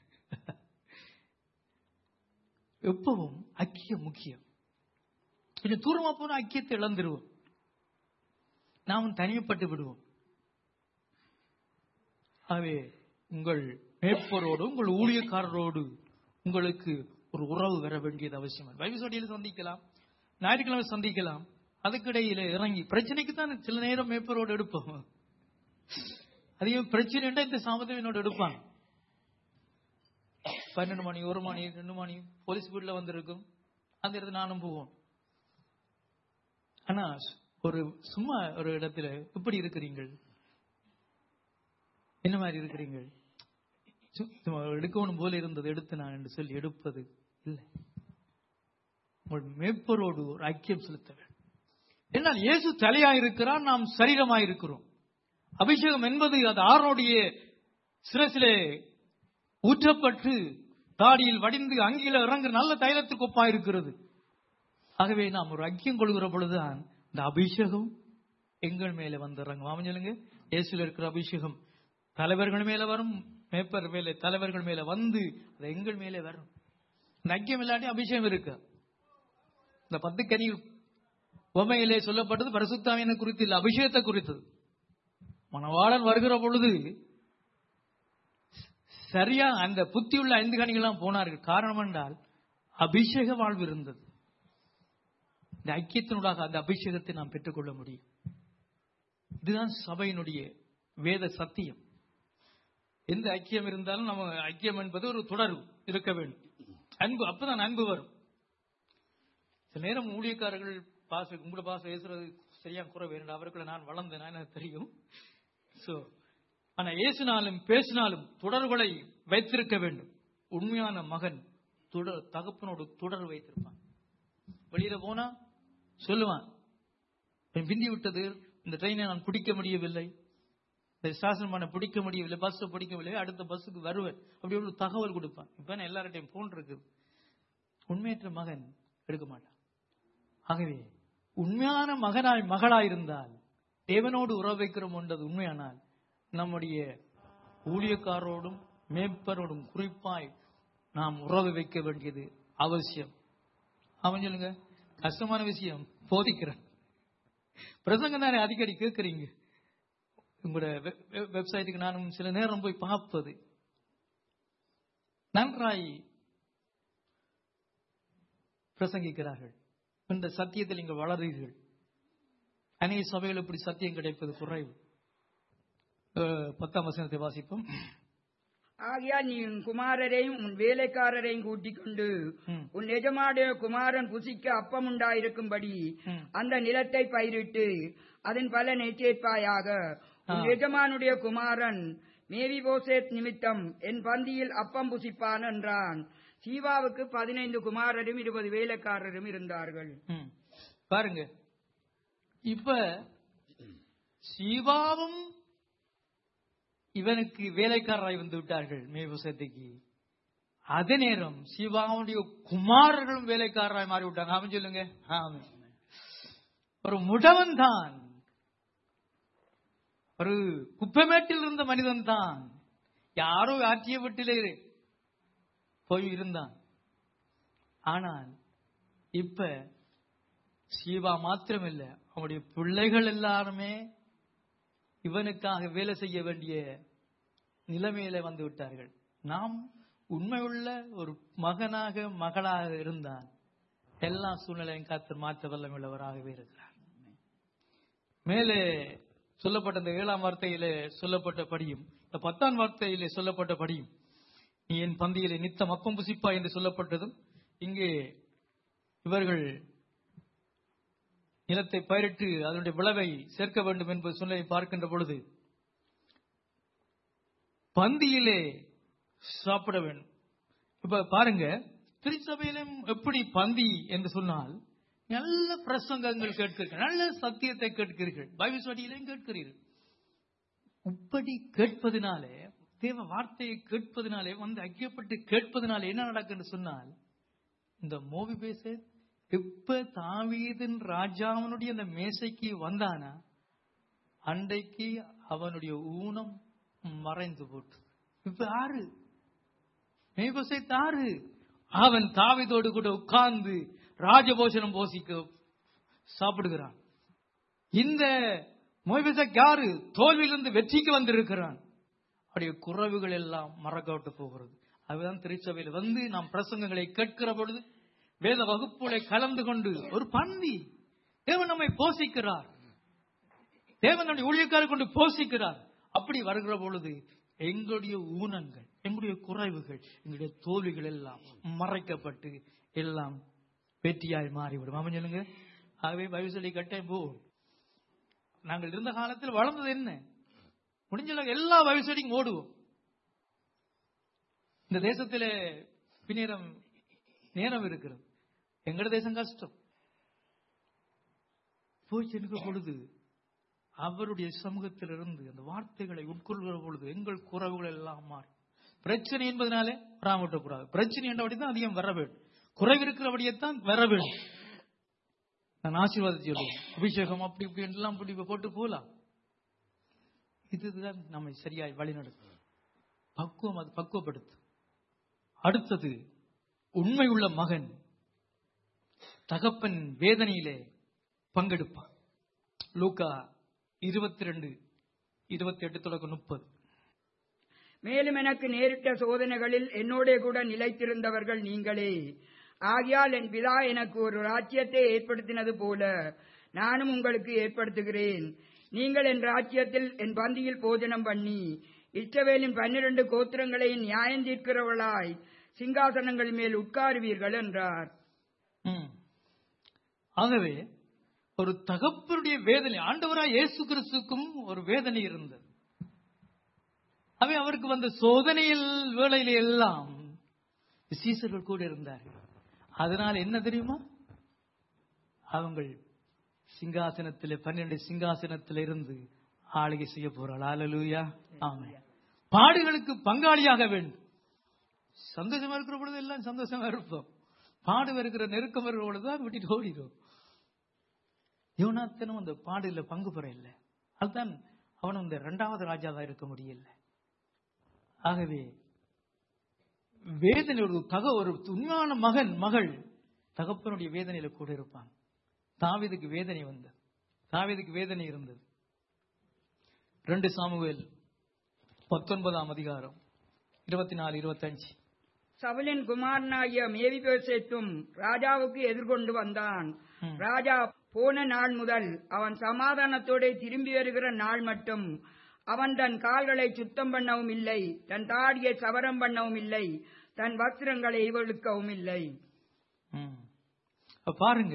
எப்பவும் ஐக்கியம் முக்கியம் கொஞ்சம் தூரமா போன ஐக்கியத்தை இழந்துருவோம் நாமும் தனியப்பட்டு விடுவோம் ஆகவே உங்கள் மேற்பரோடு உங்கள் ஊழியக்காரரோடு உங்களுக்கு ஒரு உறவு வர வேண்டியது அவசியம் வைவிசோடியில் சந்திக்கலாம் ஞாயிற்றுக்கிழமை சந்திக்கலாம் அதுக்கிடையில இறங்கி பிரச்சனைக்கு தான் சில நேரம் மேற்பரோடு எடுப்போம் அதிகம் பிரச்சனை இந்த சாமதம் என்னோட எடுப்பாங்க பன்னெண்டு மணி ஒரு மணி ரெண்டு மணி போலீஸ் வீட்டுல வந்திருக்கும் அந்த இடத்துல நானும் போவோம் ஆனா ஒரு சும்மா ஒரு இடத்துல எப்படி இருக்கிறீங்கள் என்ன மாதிரி இருக்கிறீங்கள் சு- சும்மா எடுக்கணும் போல இருந்தது எடுத்து நான் என்று சொல்லி எடுப்பது இல்லை உங்கள் மேற்பரோடு ஒரு ஐக்கியம் செலுத்த வேண்டும் என்னால் இயேசு தலையா இருக்கிறார் நாம் சரீரமாய் இருக்கிறோம் அபிஷேகம் என்பது அது ஆரோடைய சிரசிலே ஊற்றப்பட்டு தாடியில் வடிந்து அங்கில இறங்குற நல்ல தைலத்துக்கு ஒப்பா இருக்கிறது ஆகவே நாம் ஒரு ஐக்கியம் கொள்கிற பொழுதுதான் இந்த அபிஷேகம் எங்கள் மேல வந்து இறங்கும் ஆமாம் சொல்லுங்க இயேசுல இருக்கிற அபிஷேகம் தலைவர்கள் மேல வரும் மேப்பர் மேல தலைவர்கள் மேல வந்து அது எங்கள் மேலே வரும் இந்த ஐக்கியம் இல்லாட்டி அபிஷேகம் இருக்கு இந்த பத்து கனி உமையிலே சொல்லப்பட்டது பரிசுத்தாவியனை குறித்து இல்லை அபிஷேகத்தை குறித்தது மணவாளன் வருகிற பொழுது சரியா அந்த புத்தியுள்ள ஐந்து கனிகள்லாம் போனார்கள் காரணம் என்றால் அபிஷேக வாழ்வு இருந்தது இந்த ஐக்கியத்தினூடாக அந்த அபிஷேகத்தை நாம் பெற்றுக்கொள்ள முடியும் இதுதான் சபையினுடைய வேத சத்தியம் எந்த ஐக்கியம் இருந்தாலும் நம்ம ஐக்கியம் என்பது ஒரு தொடர்பு இருக்க வேண்டும் அன்பு அப்பதான் அன்பு வரும் சில நேரம் ஊழியக்காரர்கள் பாச உங்களோட பாச பேசுறது சரியா குறை வேண்டும் அவர்களை நான் வளர்ந்தேன் எனக்கு தெரியும் சோ ஆனா ஏசினாலும் பேசினாலும் தொடர்புகளை வைத்திருக்க வேண்டும் உண்மையான மகன் தொடர் தகப்பனோடு தொடர் வைத்திருப்பான் வெளியில போனா சொல்லுவான் "என் பிந்தி விட்டது இந்த ட்ரெயினை நான் பிடிக்க முடியவில்லை இந்த ஸ்டேஷன் பண்ண பிடிக்க முடியவில்லை பஸ் பிடிக்கவில்லை அடுத்த பஸ்ஸுக்கு வருவேன் அப்படி ஒரு தகவல் கொடுப்பான் இப்ப நான் எல்லார்ட்டையும் போன் இருக்குது உண்மையற்ற மகன் எடுக்க மாட்டான் ஆகவே உண்மையான மகனாய் மகளாய் இருந்தால் தேவனோடு உறவு வைக்கிறோம் என்றது உண்மையானால் நம்முடைய ஊழியக்காரோடும் மேய்ப்பரோடும் குறிப்பாய் நாம் உறவு வைக்க வேண்டியது அவசியம் அவன் சொல்லுங்க கஷ்டமான விஷயம் போதிக்கிறேன் பிரசங்கம் தானே அடிக்கடி கேட்கறீங்க உங்களோட வெப்- வெப்- வெப்சைட்டுக்கு நானும் சில நேரம் போய் பார்ப்பது நன்றாய் பிரசங்கிக்கிறார்கள் இந்த சத்தியத்தில் நீங்கள் வளருகிறீர்கள் அநேக சபைகள் இப்படி சத்தியம் கிடைப்பது குறைவு அஹ், பத்தாம் வசனத்தை வாசிப்போம் ஆகையால் நீ உன் குமாரரையும் உன் வேலைக்காரரையும் கூட்டிக் கொண்டு ம். உன் எஜமாடைய குமாரன் புசிக்க அப்பம் உண்டாயிருக்கும்படி ம். அந்த நிலத்தை பயிரிட்டு அதன் பலனை சேர்ப்பாயாக உன் ஆ. எஜமானுடைய குமாரன் மேவி போசேத் நிமித்தம் என் பந்தியில் அப்பம் புசிப்பான் என்றான் சீவாவுக்கு பதினைந்து குமாரரும் இருபது வேலைக்காரரும் இருந்தார்கள் ம். பாருங்க இப்ப சிவாவும் இவனுக்கு வேலைக்காரராய் வந்து விட்டார்கள் மேபுசத்துக்கு அதே நேரம் சிவாவுடைய குமாரர்களும் வேலைக்காரராய் மாறி விட்டாங்க அவன் சொல்லுங்க ஆமென். ஒரு முடவன் தான் ஒரு குப்பைமேட்டில் இருந்த மனிதன் தான் யாரோ ஆற்றிய வீட்டிலே போய் இருந்தான் ஆனால் இப்ப சிவா மாத்திரமில்ல அவனுடைய பிள்ளைகள் எல்லாருமே இவனுக்காக வேலை செய்ய வேண்டிய நிலைமையில வந்து விட்டார்கள் நாம் உண்மையுள்ள ஒரு மகனாக மகளாக இருந்தால் எல்லா சூழ்நிலையும் காத்து மாற்ற வல்லமுள்ளவராகவே இருக்கிறார் மேலே சொல்லப்பட்ட இந்த ஏழாம் வார்த்தையிலே சொல்லப்பட்டபடியும் இந்த பத்தாம் வார்த்தையிலே சொல்லப்பட்டபடியும் நீ என் பந்தியிலே நித்தம் அப்பம் புசிப்பா என்று சொல்லப்பட்டதும் இங்கே இவர்கள் நிலத்தை பயிரிட்டு அதனுடைய விளைவை சேர்க்க வேண்டும் என்பது சொல்லை பார்க்கின்ற பொழுது பந்தியிலே சாப்பிட வேண்டும் இப்ப பாருங்க திருச்சபையிலும் எப்படி பந்தி என்று சொன்னால் நல்ல பிரசங்கங்கள் கேட்கிறீர்கள் நல்ல சத்தியத்தை கேட்கிறீர்கள் பைபிள் ஸ்டடியிலையும் கேட்கிறீர்கள் இப்படி கேட்பதினாலே தேவ வார்த்தையை கேட்பதினாலே வந்து ஐக்கியப்பட்டு கேட்பதினாலே என்ன நடக்குன்னு சொன்னால் இந்த மோவி பேச எப்ப தாவீதின் ராஜாவனுடைய அந்த மேசைக்கு வந்தானா அன்றைக்கு அவனுடைய ஊனம் மறைந்து போட்டு இப்ப யாரு மேபசை தாரு அவன் தாவீதோடு கூட உட்கார்ந்து ராஜபோஷனம் போசிக்க சாப்பிடுகிறான் இந்த மோய்பசக் யாரு தோல்வியிலிருந்து வெற்றிக்கு வந்திருக்கிறான் அவருடைய குறவுகள் எல்லாம் மறக்கப்பட்டு போகிறது அதுதான் திருச்சபையில் வந்து நாம் பிரசங்கங்களை கேட்கிற பொழுது வேத வகுப்புகளை கலந்து கொண்டு ஒரு பந்தி தேவன் நம்மை போஷிக்கிறார் தேவன் நம்முடைய ஊழியக்காரை கொண்டு போஷிக்கிறார் அப்படி வருகிற பொழுது எங்களுடைய ஊனங்கள் எங்களுடைய குறைவுகள் எங்களுடைய தோல்விகள் எல்லாம் மறைக்கப்பட்டு எல்லாம் வெற்றியாய் மாறிவிடும் ஆமாம் சொல்லுங்க ஆகவே பைபிள் கட்டே போ நாங்கள் இருந்த காலத்தில் வளர்ந்தது என்ன முடிஞ்ச எல்லா பைபிள் ஓடுவோம் இந்த தேசத்திலே பின்னேரம் நேரம் இருக்கிறது எங்கட தேசம் கஷ்டம் போய் சென்ற பொழுது அவருடைய சமூகத்திலிருந்து அந்த வார்த்தைகளை உட்கொள்கிற பொழுது எங்கள் குறவுகள் எல்லாம் மாறி பிரச்சனை என்பதனாலே வராமட்டக்கூடாது பிரச்சனை என்றபடி தான் அதிகம் வர வேண்டும் குறைவு இருக்கிறபடியைத்தான் வர வேண்டும் நான் ஆசீர்வாதத்தை சொல்லுவேன் அபிஷேகம் அப்படி இப்படி எல்லாம் இப்படி போட்டு போலாம் இதுதான் நம்மை சரியாய் வழிநடத்தும் பக்குவம் அது பக்குவப்படுத்தும் அடுத்தது உண்மை உள்ள மகன் தகப்பன் வேதனையிலே பங்கெடுப்பான் லூக்கா இருபத்தி ரெண்டு இருபத்தி எட்டு தொடக்கம் முப்பது மேலும் எனக்கு நேரிட்ட சோதனைகளில் என்னோட கூட நிலைத்திருந்தவர்கள் நீங்களே ஆகையால் என் பிதா எனக்கு ஒரு ராஜ்யத்தை ஏற்படுத்தினது போல நானும் உங்களுக்கு ஏற்படுத்துகிறேன் நீங்கள் என் ராஜ்யத்தில் என் பந்தியில் போஜனம் பண்ணி இஸ்ரவேலின் பன்னிரண்டு கோத்திரங்களை நியாயம் தீர்க்கிறவளாய் சிங்காசனங்கள் மேல் உட்காருவீர்கள் என்றார் ம். ஆகவே ஒரு தகப்பனுடைய வேதனை ஆண்டவராய் இயேசு கிறிஸ்துக்கும் ஒரு வேதனை இருந்தது அவை அவருக்கு வந்த சோதனையில் வேளையில எல்லாம் சீசர்கள் கூட இருந்தார்கள் அதனால் என்ன தெரியுமா அவங்கள் சிங்காசனத்திலே பன்னிரண்டு சிங்காசனத்தில இருந்து ஆளுகை செய்ய போறாள் ஆலலூயா ஆமா பாடுகளுக்கு பங்காளியாக வேண்டும் சந்தோஷமா இருக்கிற பொழுது எல்லாம் சந்தோஷமா இருப்போம் பாடு வருகிற நெருக்கம் வருகிற பொழுதுதான் விட்டுட்டு ஓடிடும் யோனாத்தனும் அந்த பாடுல பங்கு பெற இல்லை அதுதான் அவனும் இந்த இரண்டாவது ராஜாவா இருக்க முடியல ஆகவே வேதனை ஒரு தக ஒரு உண்மையான மகன் மகள் தகப்பனுடைய வேதனையில கூட இருப்பான் தாவீதுக்கு வேதனை வந்தது தாவீதுக்கு வேதனை இருந்தது ரெண்டு சாமுவேல் பத்தொன்பதாம் அதிகாரம் இருபத்தி நாலு இருபத்தஞ்சு சவுலின் குமாரனாகிய மேவிபேசேத்தும் ராஜாவுக்கு எதிர்கொண்டு வந்தான் ம். ராஜா போன நாள் முதல் அவன் சமாதானத்தோட திரும்பி வருகிற நாள் மட்டும் அவன் தன் கால்களை சுத்தம் பண்ணவும் இல்லை தன் தாடியை சவரம் பண்ணவும் இல்லை தன் வஸ்திரங்களை வெளுக்கவும் இல்லை ம். அப்ப பாருங்க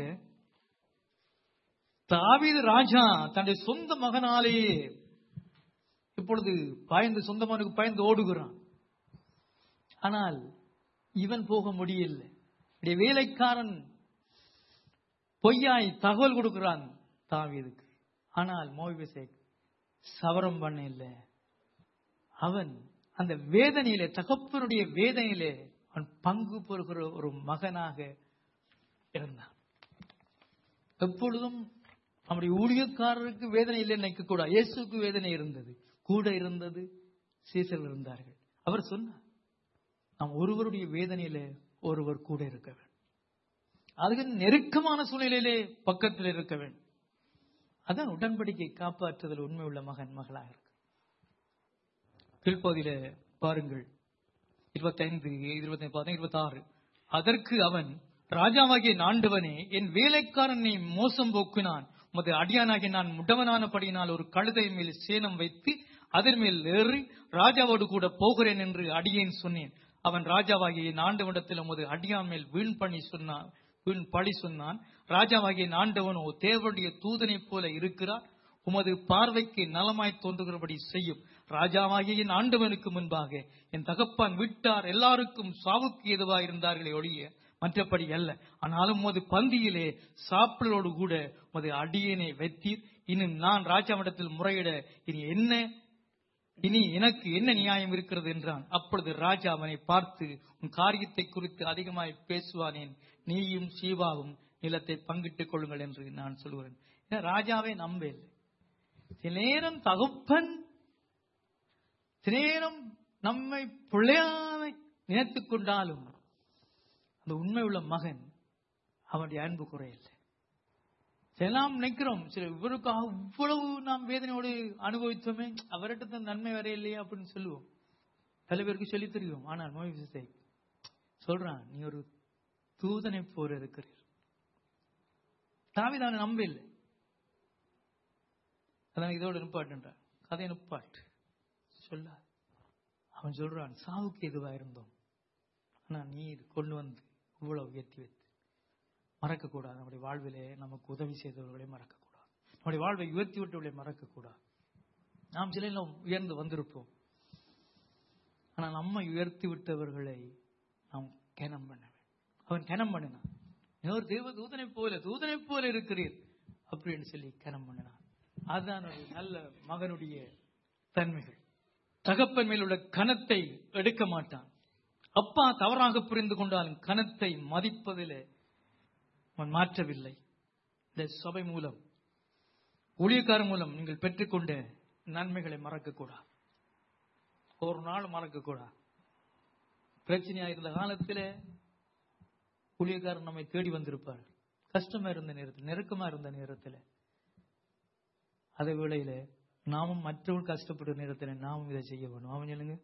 தாவீது ராஜா தன்னுடைய சொந்த மகனாலேயே இப்பொழுது பாய்ந்து சொந்த மகனுக்கு பாய்ந்து ஓடுகிறான் ஆனால் இவன் போக முடியல இவனுடைய வேலைக்காரன் பொய்யாய் தகவல் கொடுக்கிறான் தாவீதுக்கு ஆனால் மோவிசேக் சவரம் பண்ண இல்லை அவன் அந்த வேதனையிலே தகப்பனுடைய வேதனையிலே அவன் பங்கு பெறுகிற ஒரு மகனாக இருந்தான் எப்பொழுதும் நம்முடைய ஊழியக்காரருக்கு வேதனை இல்லை நினைக்க கூடாது இயேசுக்கு வேதனை இருந்தது கூட இருந்தது சீசர்கள் இருந்தார்கள் அவர் சொன்னார் நாம் ஒருவருடைய வேதனையில ஒருவர் கூட இருக்க வேண்டும் அதுக்கு நெருக்கமான சூழ்நிலையிலே பக்கத்தில் இருக்க வேண்டும் அதான் உடன்படிக்கை காப்பாற்றுதல் உண்மை உள்ள மகன் மகளாக இருக்கு கீழ்ப்பகுதியில பாருங்கள் இருபத்தைந்து இருபத்தி பதினைந்து இருபத்தி ஆறு அதற்கு அவன் ராஜாவாகிய நாண்டவனே என் வேலைக்காரனை மோசம் போக்கினான் உமது அடியானாகிய நான் முடவனானபடியினால் ஒரு கழுதை மேல் சேனம் வைத்து அதன் மேல் ஏறி ராஜாவோடு கூட போகிறேன் என்று அடியேன் சொன்னேன் அவன் ராஜாவாகிய நாண்டவனிடத்தில் உமது அடியான் மேல் வீண் பண்ணி சொன்னான் வீண் பழி சொன்னான் ராஜாவாகிய நாண்டவனோ தேவனுடைய தூதனைப் போல இருக்கிறார் உமது பார்வைக்கு நலமாய் தோன்றுகிறபடி செய்யும் ராஜாவாகிய என் ஆண்டவனுக்கு முன்பாக என் தகப்பான் விட்டார் எல்லாருக்கும் சாவுக்கு எதுவாக இருந்தார்களே ஒழிய மற்றபடி அல்ல ஆனாலும் உமது பந்தியிலே சாப்பிடலோடு கூட உமது அடியனை வைத்தீர் இன்னும் நான் ராஜாவிடத்தில் முறையிட இனி என்ன இனி எனக்கு என்ன நியாயம் இருக்கிறது என்றான் அப்பொழுது ராஜா அவனை பார்த்து உன் காரியத்தை குறித்து அதிகமாய் பேசுவானேன் நீயும் சீவாவும் நிலத்தை பங்கிட்டுக் கொள்ளுங்கள் என்று நான் சொல்லுகிறேன் ஏன்னா ராஜாவே நம்பேன் சில நேரம் தகப்பன் சில நேரம் நம்மை பிள்ளையாவை நினைத்துக் கொண்டாலும் அந்த உண்மை உள்ள மகன் அவனுடைய அன்பு குறையில்லை எல்லாம் நினைக்கிறோம் சரி இவருக்காக இவ்வளவு நாம் வேதனையோடு அனுபவித்தோமே அவர்கிட்ட நன்மை வரையில்லையே அப்படின்னு சொல்லுவோம் பல பேருக்கு சொல்லி தெரியும் ஆனால் நோய் விசை சொல்றான் நீ ஒரு தூதனை போல இருக்கிறீர் தாவிதான நம்ப இல்லை அதான் இதோட நிப்பாட்டுன்றான் கதை நிப்பாட்டு சொல்ல அவன் சொல்றான் சாவுக்கு எதுவா இருந்தோம் ஆனா நீ இது கொண்டு வந்து இவ்வளவு உயர்த்தி வைத்து மறக்கக்கூடாது நம்முடைய வாழ்விலே நமக்கு உதவி செய்தவர்களை மறக்கக்கூடாது நம்முடைய வாழ்வை உயர்த்தி விட்டவர்களை மறக்கக்கூடாது நாம் சில எல்லாம் உயர்ந்து வந்திருப்போம் ஆனால் நம்மை உயர்த்தி விட்டவர்களை நாம் கனம் பண்ண வேண்டும் அவன் கனம் பண்ணினான் இன்னொரு தேவ தூதனை போல தூதனை போல இருக்கிறீர் அப்படின்னு சொல்லி கனம் பண்ணினான் அதுதான் ஒரு நல்ல மகனுடைய தன்மைகள் தகப்பன் மேல் உள்ள கனத்தை எடுக்க மாட்டான் அப்பா தவறாக புரிந்து கொண்டாலும் கனத்தை மதிப்பதிலே அவன் மாற்றவில்லை இந்த சபை மூலம் ஊழியக்காரன் மூலம் நீங்கள் பெற்றுக்கொண்ட நன்மைகளை மறக்கக்கூடாது ஒரு நாள் மறக்கக்கூடாது பிரச்சனையா இருந்த காலத்தில் ஊழியக்காரன் நம்மை தேடி வந்திருப்பார் கஷ்டமா இருந்த நேரத்தில் நெருக்கமா இருந்த நேரத்தில் அதே வேளையில நாமும் மற்றவர்கள் கஷ்டப்பட்ட நேரத்தில் நாமும் இதை செய்ய வேணும் அவன் சொல்லுங்க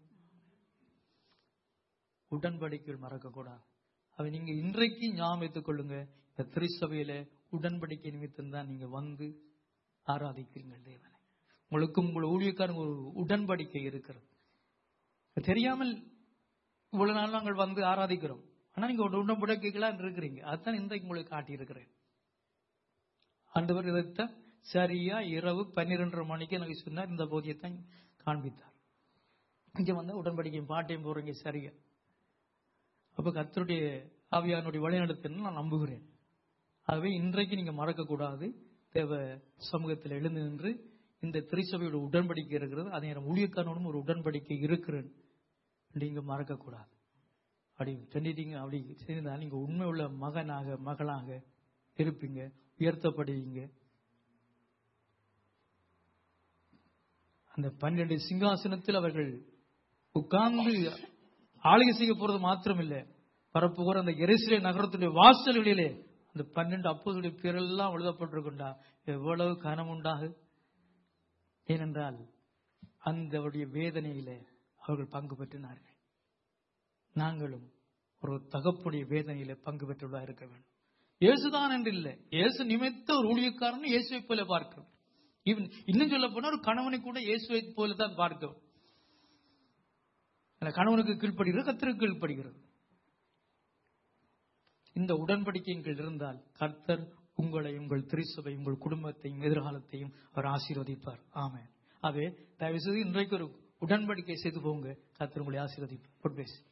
உடன்படிக்கைகள் மறக்கக்கூடாது அதை நீங்க இன்றைக்கு ஞாபகம் வைத்துக் கொள்ளுங்க இந்த திருச்சபையில உடன்படிக்கை நிமித்தம் தான் நீங்க வந்து ஆராதிக்கிறீர்கள் தேவனை உங்களுக்கும் உங்கள் ஊழியக்காரங்க ஒரு உடன்படிக்கை இருக்கிறது தெரியாமல் இவ்வளவு நாள் நாங்கள் வந்து ஆராதிக்கிறோம் ஆனா நீங்க ஒரு உடன்படிக்கைகளாக இருக்கிறீங்க அதுதான் இன்றைக்கு உங்களுக்கு காட்டியிருக்கிறேன் ஆண்டவர் இதைத்தான் சரியா இரவு பன்னிரெண்டரை மணிக்கு எனக்கு சொன்னார் இந்த போதியத்தான் காண்பித்தார் இங்க வந்தா உடன்படிக்கையும் பாட்டையும் போறீங்க சரியா அப்ப கத்தருடைய ஆவியானுடைய வழிநடத்தல் நான் நம்புகிறேன் ஆகவே இன்றைக்கு நீங்க மறக்கக்கூடாது தேவ சமூகத்தில் எழுந்து நின்று இந்த திருச்சபையோட உடன்படிக்கை இருக்கிறது அதே நேரம் ஊழியக்காரனோடும் ஒரு உடன்படிக்கை இருக்கிறேன் நீங்க மறக்கக்கூடாது அப்படி செஞ்சிட்டீங்க அப்படி செய்தால் நீங்க உண்மை உள்ள மகனாக மகளாக இருப்பீங்க உயர்த்தப்படுவீங்க அந்த பன்னிரண்டு சிங்காசனத்தில் அவர்கள் உட்கார்ந்து ஆளுகை செய்ய போறது மாத்திரமில்லை பரப்புகிற அந்த எரிசிலை நகரத்துடைய வாசல்களிலே அந்த பன்னெண்டு அப்போதுடைய பேரெல்லாம் எழுதப்பட்டிருக்குண்டா எவ்வளவு கனம் உண்டாகு ஏனென்றால் அந்த வேதனையிலே அவர்கள் பங்கு பெற்றினார்கள் நாங்களும் ஒரு தகப்புடைய வேதனையில பங்கு பெற்றுள்ளா இருக்க வேண்டும் இயேசுதான் என்று இல்லை இயேசு நிமித்த ஒரு ஊழியக்காரன் இயேசுவை போல பார்க்கிறோம் இவன் இன்னும் சொல்ல போனா ஒரு கணவனை கூட இயேசுவை போல தான் பார்க்கிறோம் அந்த கணவனுக்கு கீழ்ப்படுகிறது கத்தருக்கு கீழ்ப்படுகிறது இந்த உடன்படிக்கையின் கீழ் இருந்தால் கர்த்தர் உங்களை உங்கள் திருச்சபை உங்கள் குடும்பத்தையும் எதிர்காலத்தையும் அவர் ஆசீர்வதிப்பார் ஆமென் ஆகவே தயவு செய்து இன்றைக்கு ஒரு உடன்படிக்கை செய்து போங்க கர்த்தர் உங்களை ஆசீர்வதிப்பார் God bless you.